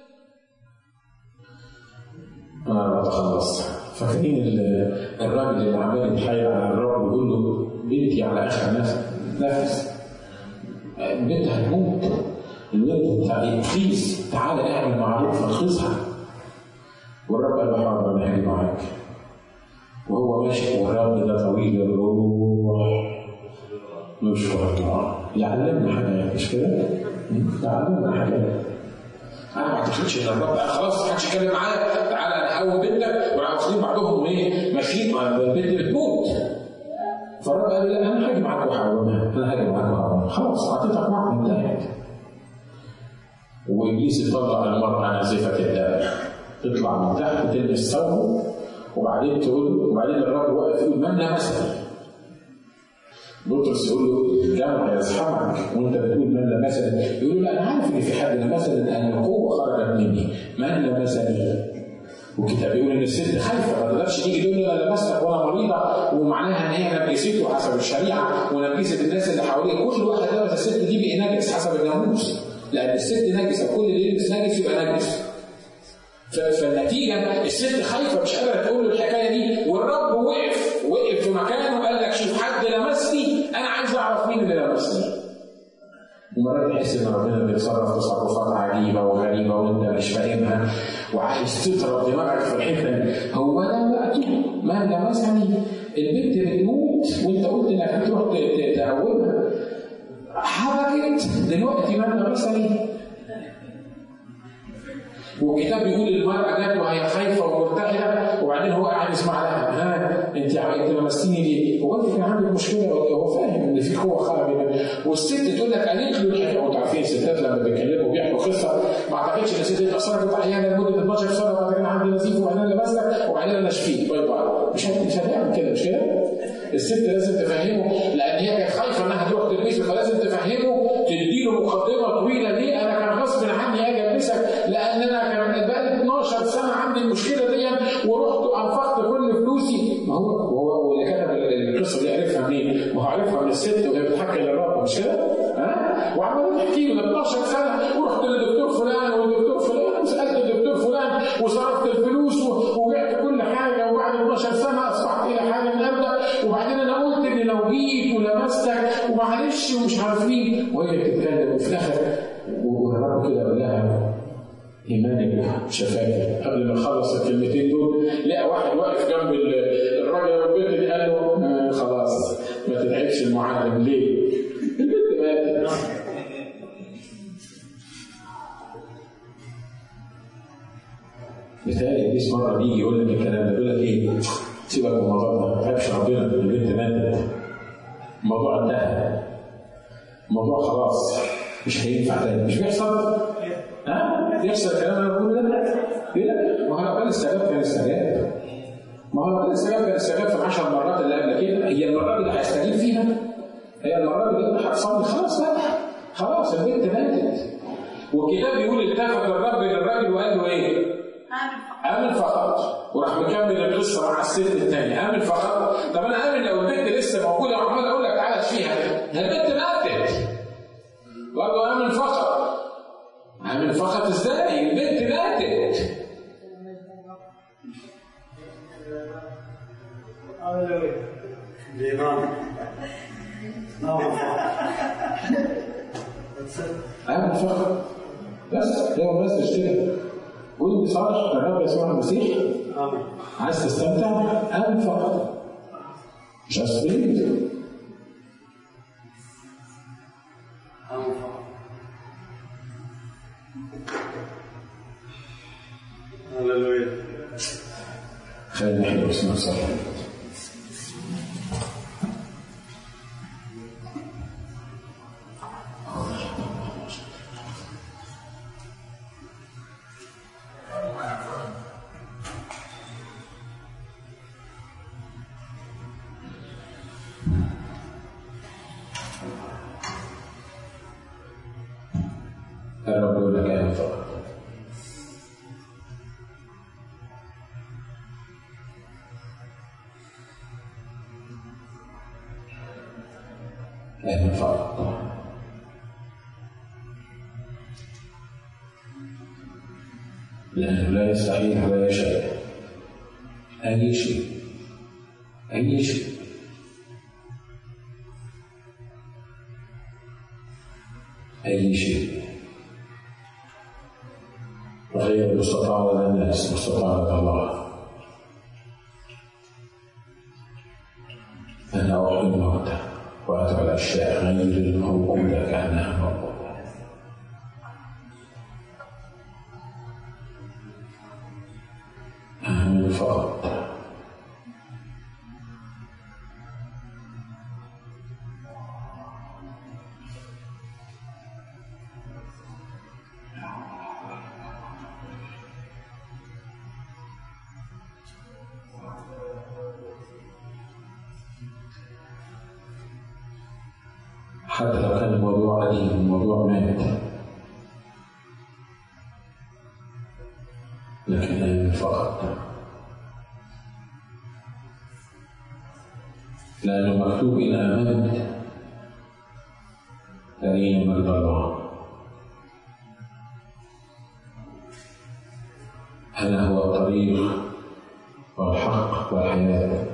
انا بتخلص فاكرين الراجل اللي عمال يتحايل على الرب ويقول له بنتي على اخر نفس نفس البنت هتموت الولد بتاع ابليس تعالى اعمل معروف انقذها والرب قال له حاضر انا هاجي معاك وهو ماشي والرب ده طويل الروح مش الله يعلمنا حاجات مش كده؟ يعلمنا حاجات انا ما اعتقدش ان الرب قال خلاص ما حدش يتكلم معايا تعالى انا هقوم بنتك وراحوا واخدين بعضهم ايه ماشيين البنت بتموت فالرب قال لا انا هاجي معاك وهقومها انا هاجي معاك وهقومها خلاص اعطيتك وعد انتهت وابليس يطلع المراه نازفه الدم تطلع من تحت تلبس ثوبه وبعدين تقول وبعدين الرب واقف يقول من لمسني بطرس يقول له الجمع يزحمك وانت بتقول من لمسني يقول له لا انا عارف ان في حد لمسني لان القوه خرجت مني من لمسني والكتاب بيقول ان الست خايفه ما تقدرش تيجي تقول له انا لمستك وانا مريضه ومعناها ان هي نجسته حسب الشريعه ونجست الناس اللي حواليه كل واحد لمس الست دي بقي نجس حسب الناموس لان الست نجسه كل اللي يلبس نجس يبقى نجس فالنتيجه الست خايفه مش قادره تقول له الحكايه دي والرب وقف وقف في مكانه وقال لك شوف حد لمسني انا عايز اعرف مين اللي لمسني ومرات تحس ان ربنا بيتصرف تصرفات عجيبه وغريبه وانت مش فاهمها وعايز تضرب دماغك في الحته دي هو انا وقته ما لمسني البنت بتموت وانت قلت انك هتروح تقومها حبكت دلوقتي ما لمسني والكتاب بيقول المرأة جت وهي خايفة ومرتعدة وبعدين هو قاعد يسمع لها ها انت انت لمستيني ليه؟ هو انت كان عندك مشكلة ولا هو فاهم ان في قوة خارجة والست تقول لك قالت له الحكاية وانتوا عارفين الستات لما بيتكلموا وبيحكوا قصة ما اعتقدش ان الست دي اصل انا كنت عيانة لمدة 12 سنة وبعدين عندي نزيف وبعدين لمستك وبعدين انا شفيت باي باي مش مش هتعمل كده مش كده؟ الست لازم تفهمه لان هي كانت خايفه انها تروح تلبسه فلازم تفهمه تديله مقدمه طويله ليه انا كان غصب عني اجي البسك لان انا كان بقالي 12 سنه عندي المشكله دي ورحت وانفقت كل فلوسي ما هو هو واللي كتب القصه دي عرفها منين؟ ما هو عرفها من الست وهي بتحكي للرب مش كده؟ ها؟ وعمال تحكي له 12 سنه ورحت للدكتور فلان والدكتور فلان وسالت الدكتور فلان وصرفت الفلوس وبعت كل حاجه وبعد 12 سنه اصبحت الى حال ابدا وبعدين انا قلت ان لو جيت ولمستك ومعلش ومش عارف مين وهي بتتكلم وفي الاخر والرب كده قال لها ايمانك شفاك قبل ما يخلص الكلمتين دول لقى واحد واقف جنب الراجل والبنت دي قال له آه خلاص ما تتعبش المعلم ليه؟ البنت ماتت بتهيألي ابليس مره بيجي يقول لك الكلام ده يقول لك ايه؟ سيبك من الموضوع ده ما تتعبش ربنا البنت ماتت الموضوع انتهى الموضوع خلاص مش هينفع تاني مش بيحصل؟ ها؟ بيحصل الكلام اللي انا بقوله ده؟ ليه؟ ما هو لو كان استجاب كان استجاب ما هو لو كان استجاب كان استجاب في العشر مرات اللي قبل كده هي المرات اللي هيستجيب فيها هي المرات اللي هتصلي خلاص لا خلاص البنت ماتت والكتاب بيقول التفت الرب للراجل وقال له ايه؟ آمن فقط وراح مكمل القصه مع الست الثانيه آمن فقط طب انا آمن لو البنت لسه موجوده وعمال اقول لك تعالى اشفيها البنت ماتت برضه آمن فقط آمن فقط ازاي؟ البنت ماتت آمن فقط بس هو بس اشتري قول بصالح الرب يسوع المسيح آمين عايز تستمتع آمن فقط just believe آمين فقط هللويا خلينا نحن باسم الصلاة الرب يقول لك آمن فقط آمن فقط لأنه لا يستحيل ولا يشاء أي شيء أي شيء أي شيء غير مستطاع لدى الناس مستطاع لدى الله أنا أحيي الموتى وأتبع الأشياء غير الموجودة كأنها موجودة آمن فقط حتى لو كان الموضوع قديم الموضوع مات لكن آمن فقط لأنه مكتوب إن آمنت ترين مجد الله أنا هو الطريق والحق والحياة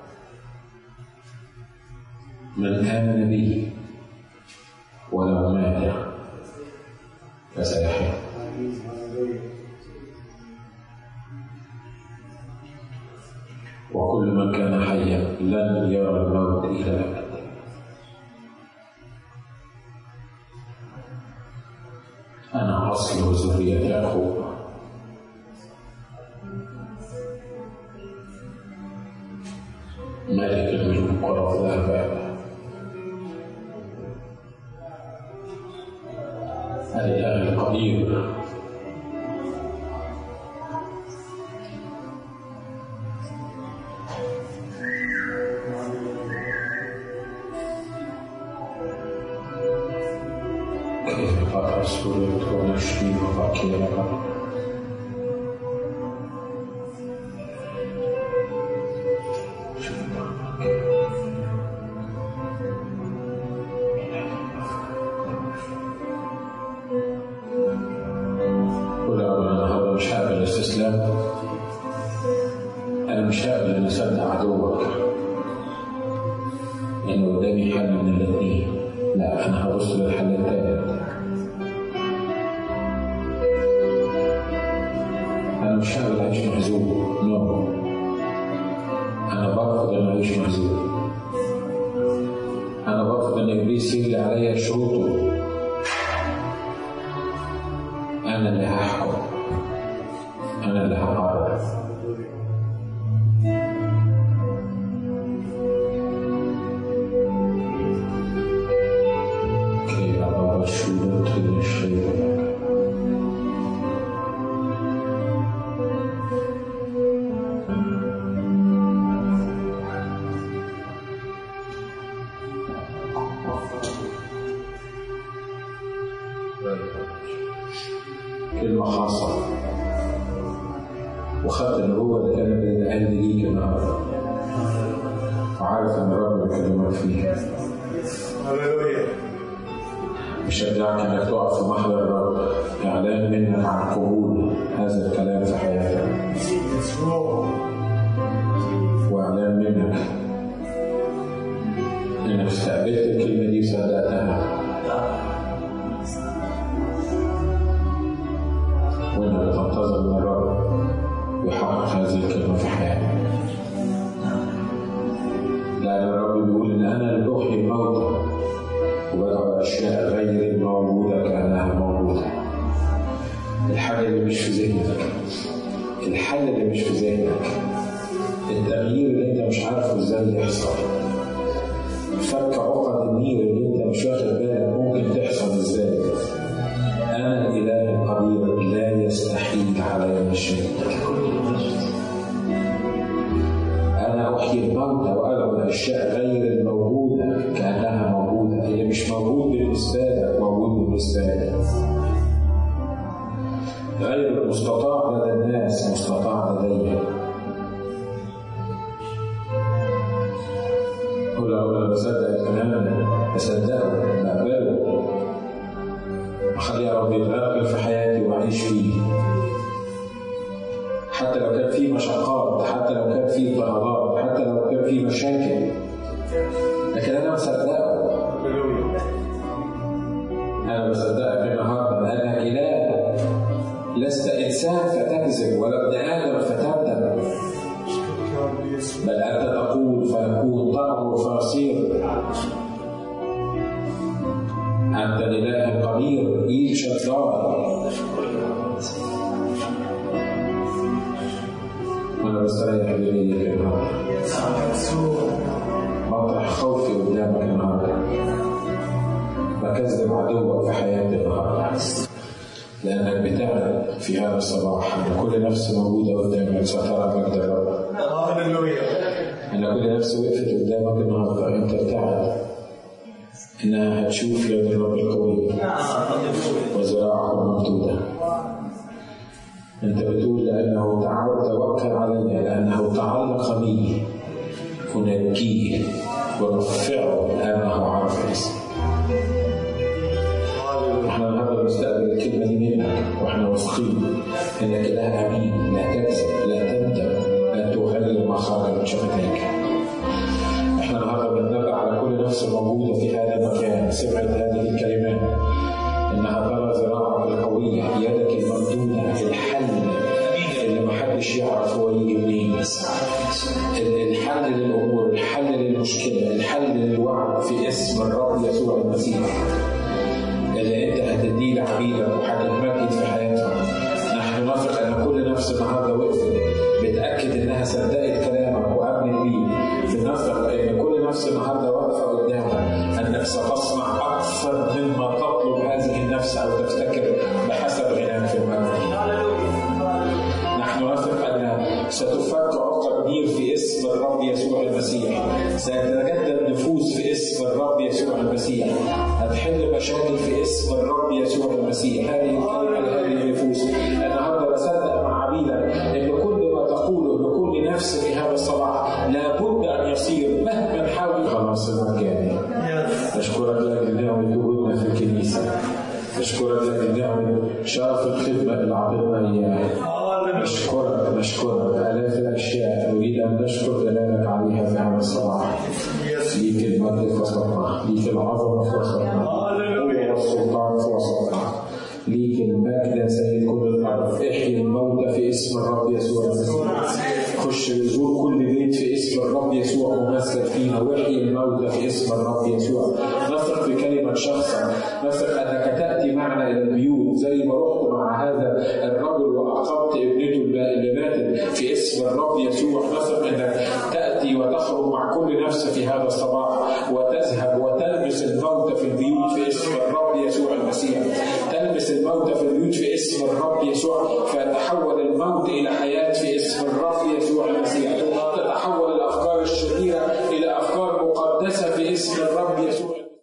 من آمن بي ولو مات فسيحيا وكل من كان حيا لن يرى الموت إلى الأبد أنا أصل وذرية يعقوب ملك الملوك ورب الأرباب الإله القدير كيف قد أسررت ونشري وفكيرا قل يا رب أنا النهارده مش هقبل الاستسلام أنا مش هقبل إن أصدق عدوك إن قدامي حل من الاثنين لا أنا هبص للحل التالت أنا مش هقبل أعيش محزون نو أنا برفض إن أعيش محزون أنا برفض إن إبليس يجري عليا شروطه أنا اللي هحكم أنا اللي هقرر كي أبقى شروط الشيء كلمة خاصة وخدت النبوة اللي كان بين قلبي ليك النهارده وعارف ان الرب بيكلمك فيها هللويا بشجعك انك تقف في محضر الرب اعلان منك عن قبول هذا الكلام في حياتك واعلان منك انك استقبلت الكلمه دي وصدقتها وانك بتنتظر من الرب يحقق هذه الكلمه في حياتك لأن الرب بيقول إن أنا اللي أحيي الموتى وبدعو الأشياء غير الموجودة كأنها موجودة. الحاجة اللي مش في ذهنك الحل اللي مش في ذهنك التغيير اللي أنت مش عارفه إزاي يحصل فك عقد النير اللي أنت مش واخد بالك ممكن تحصل إزاي أنا الإله القدير لا يستحيل علي شيء أنا أحيي الموتى وأدعو الأشياء غير الموجودة كأنها موجودة اللي مش موجود بالنسبة لك موجود بالنسبة لي غير المستطاع لدى الناس مستطاع لدي قل لو أنا بصدق الكلام بصدقه بقبله أخليه يا رب يتغلغل في حياتي وأعيش فيه حتى لو كان في مشقات حتى لو كان في اضطرابات حتى لو كان في مشاكل لكن انا مصدقه هللويا انا بصدقك النهارده لانك اله لست انسان فتكذب ولا ابن ادم فتندم بل انت تقول فيكون تامر فيصير انت الاله القدير ايل شدار وانا بستريح بيديك النهارده بطرح خوفي قدامك النهارده بكذب عدوك في حياتي النهارده لانك بتعلم في هذا الصباح ان كل نفس موجوده قدامك سترى مجد الرب هللويا ان كل نفس وقفت قدامك النهارده انت بتعلم انها هتشوف يد الرب القوي وذراعه الممدوده انت بتقول لانه تعال توكل علي لانه تعلق بي أنجيه ورفعه لأنه عرف اسمي احنا النهارده بنستقبل الكلمه دي منك واحنا واثقين انك اله امين لا تكذب لا تندم لا تغير ما خرج من شفتيك احنا النهارده بنتنبأ على كل نفس موجوده في هذا المكان سمعت هذه الكلمات انها ترى ذراعك القويه يدك الممدوده الحل اللي محدش يعرف هو يجي منين الحل للامور الحل للمشكله الحل للوعد في اسم الرب يسوع المسيح اللي انت هتديه لعبيدك وهتتمجد في حياتهم نحن نثق ان كل نفس النهارده وقفت بتاكد انها صدقت كلامك وامنت بيه بنثق ان كل نفس النهارده واقفه قدامك انك ستصنع اكثر مما تطلب هذه النفس او تفتكر بحسب غناك في المجد نحن نثق ان ستفك عقد كبير في اسم الرب يسوع المسيح سيتجدد نفوس في اسم الرب يسوع المسيح هتحل مشاكل في اسم الرب يسوع المسيح هذه الكلمه لهذه النفوس النهارده بصدق مع عبيدك ان كل ما تقوله لكل نفس في هذا الصباح لابد ان يصير مهما حاول خلاص مجاني اشكرك لاجل نعمه وجودنا في الكنيسه اشكرك لاجل نعمه شرف الخدمه اللي اعطيتنا اياها نشكرك نشكرك آلاف الأشياء نريد أن نشكر جلالك عليها في هذا الصباح ليك المجد في وسطنا ليك العظمة في وسطنا القوة والسلطان في وسطنا ليك المجد يا سيد كل الأرض احيي الموتى في اسم الرب يسوع المسيح خش لزور كل بيت في اسم الرب يسوع ومسك فينا واحيي الموتى في اسم الرب يسوع نثق في كلمة شخصا نثق أنك تأتي معنا إلى البيوت زي ما رحت مع هذا الرجل وأقمت ابنته اللي ماتت في اسم الرب يسوع نثق أنك تأتي وتخرج مع كل نفس في هذا الصباح وتذهب وتلمس الموتى في البيوت في اسم الرب يسوع المسيح تلمس الموتى في البيوت في اسم الرب يسوع فيتحول الموت إلى حياة في اسم الرب يسوع المسيح تتحول الأفكار الشريرة إلى أفكار مقدسة في اسم الرب يسوع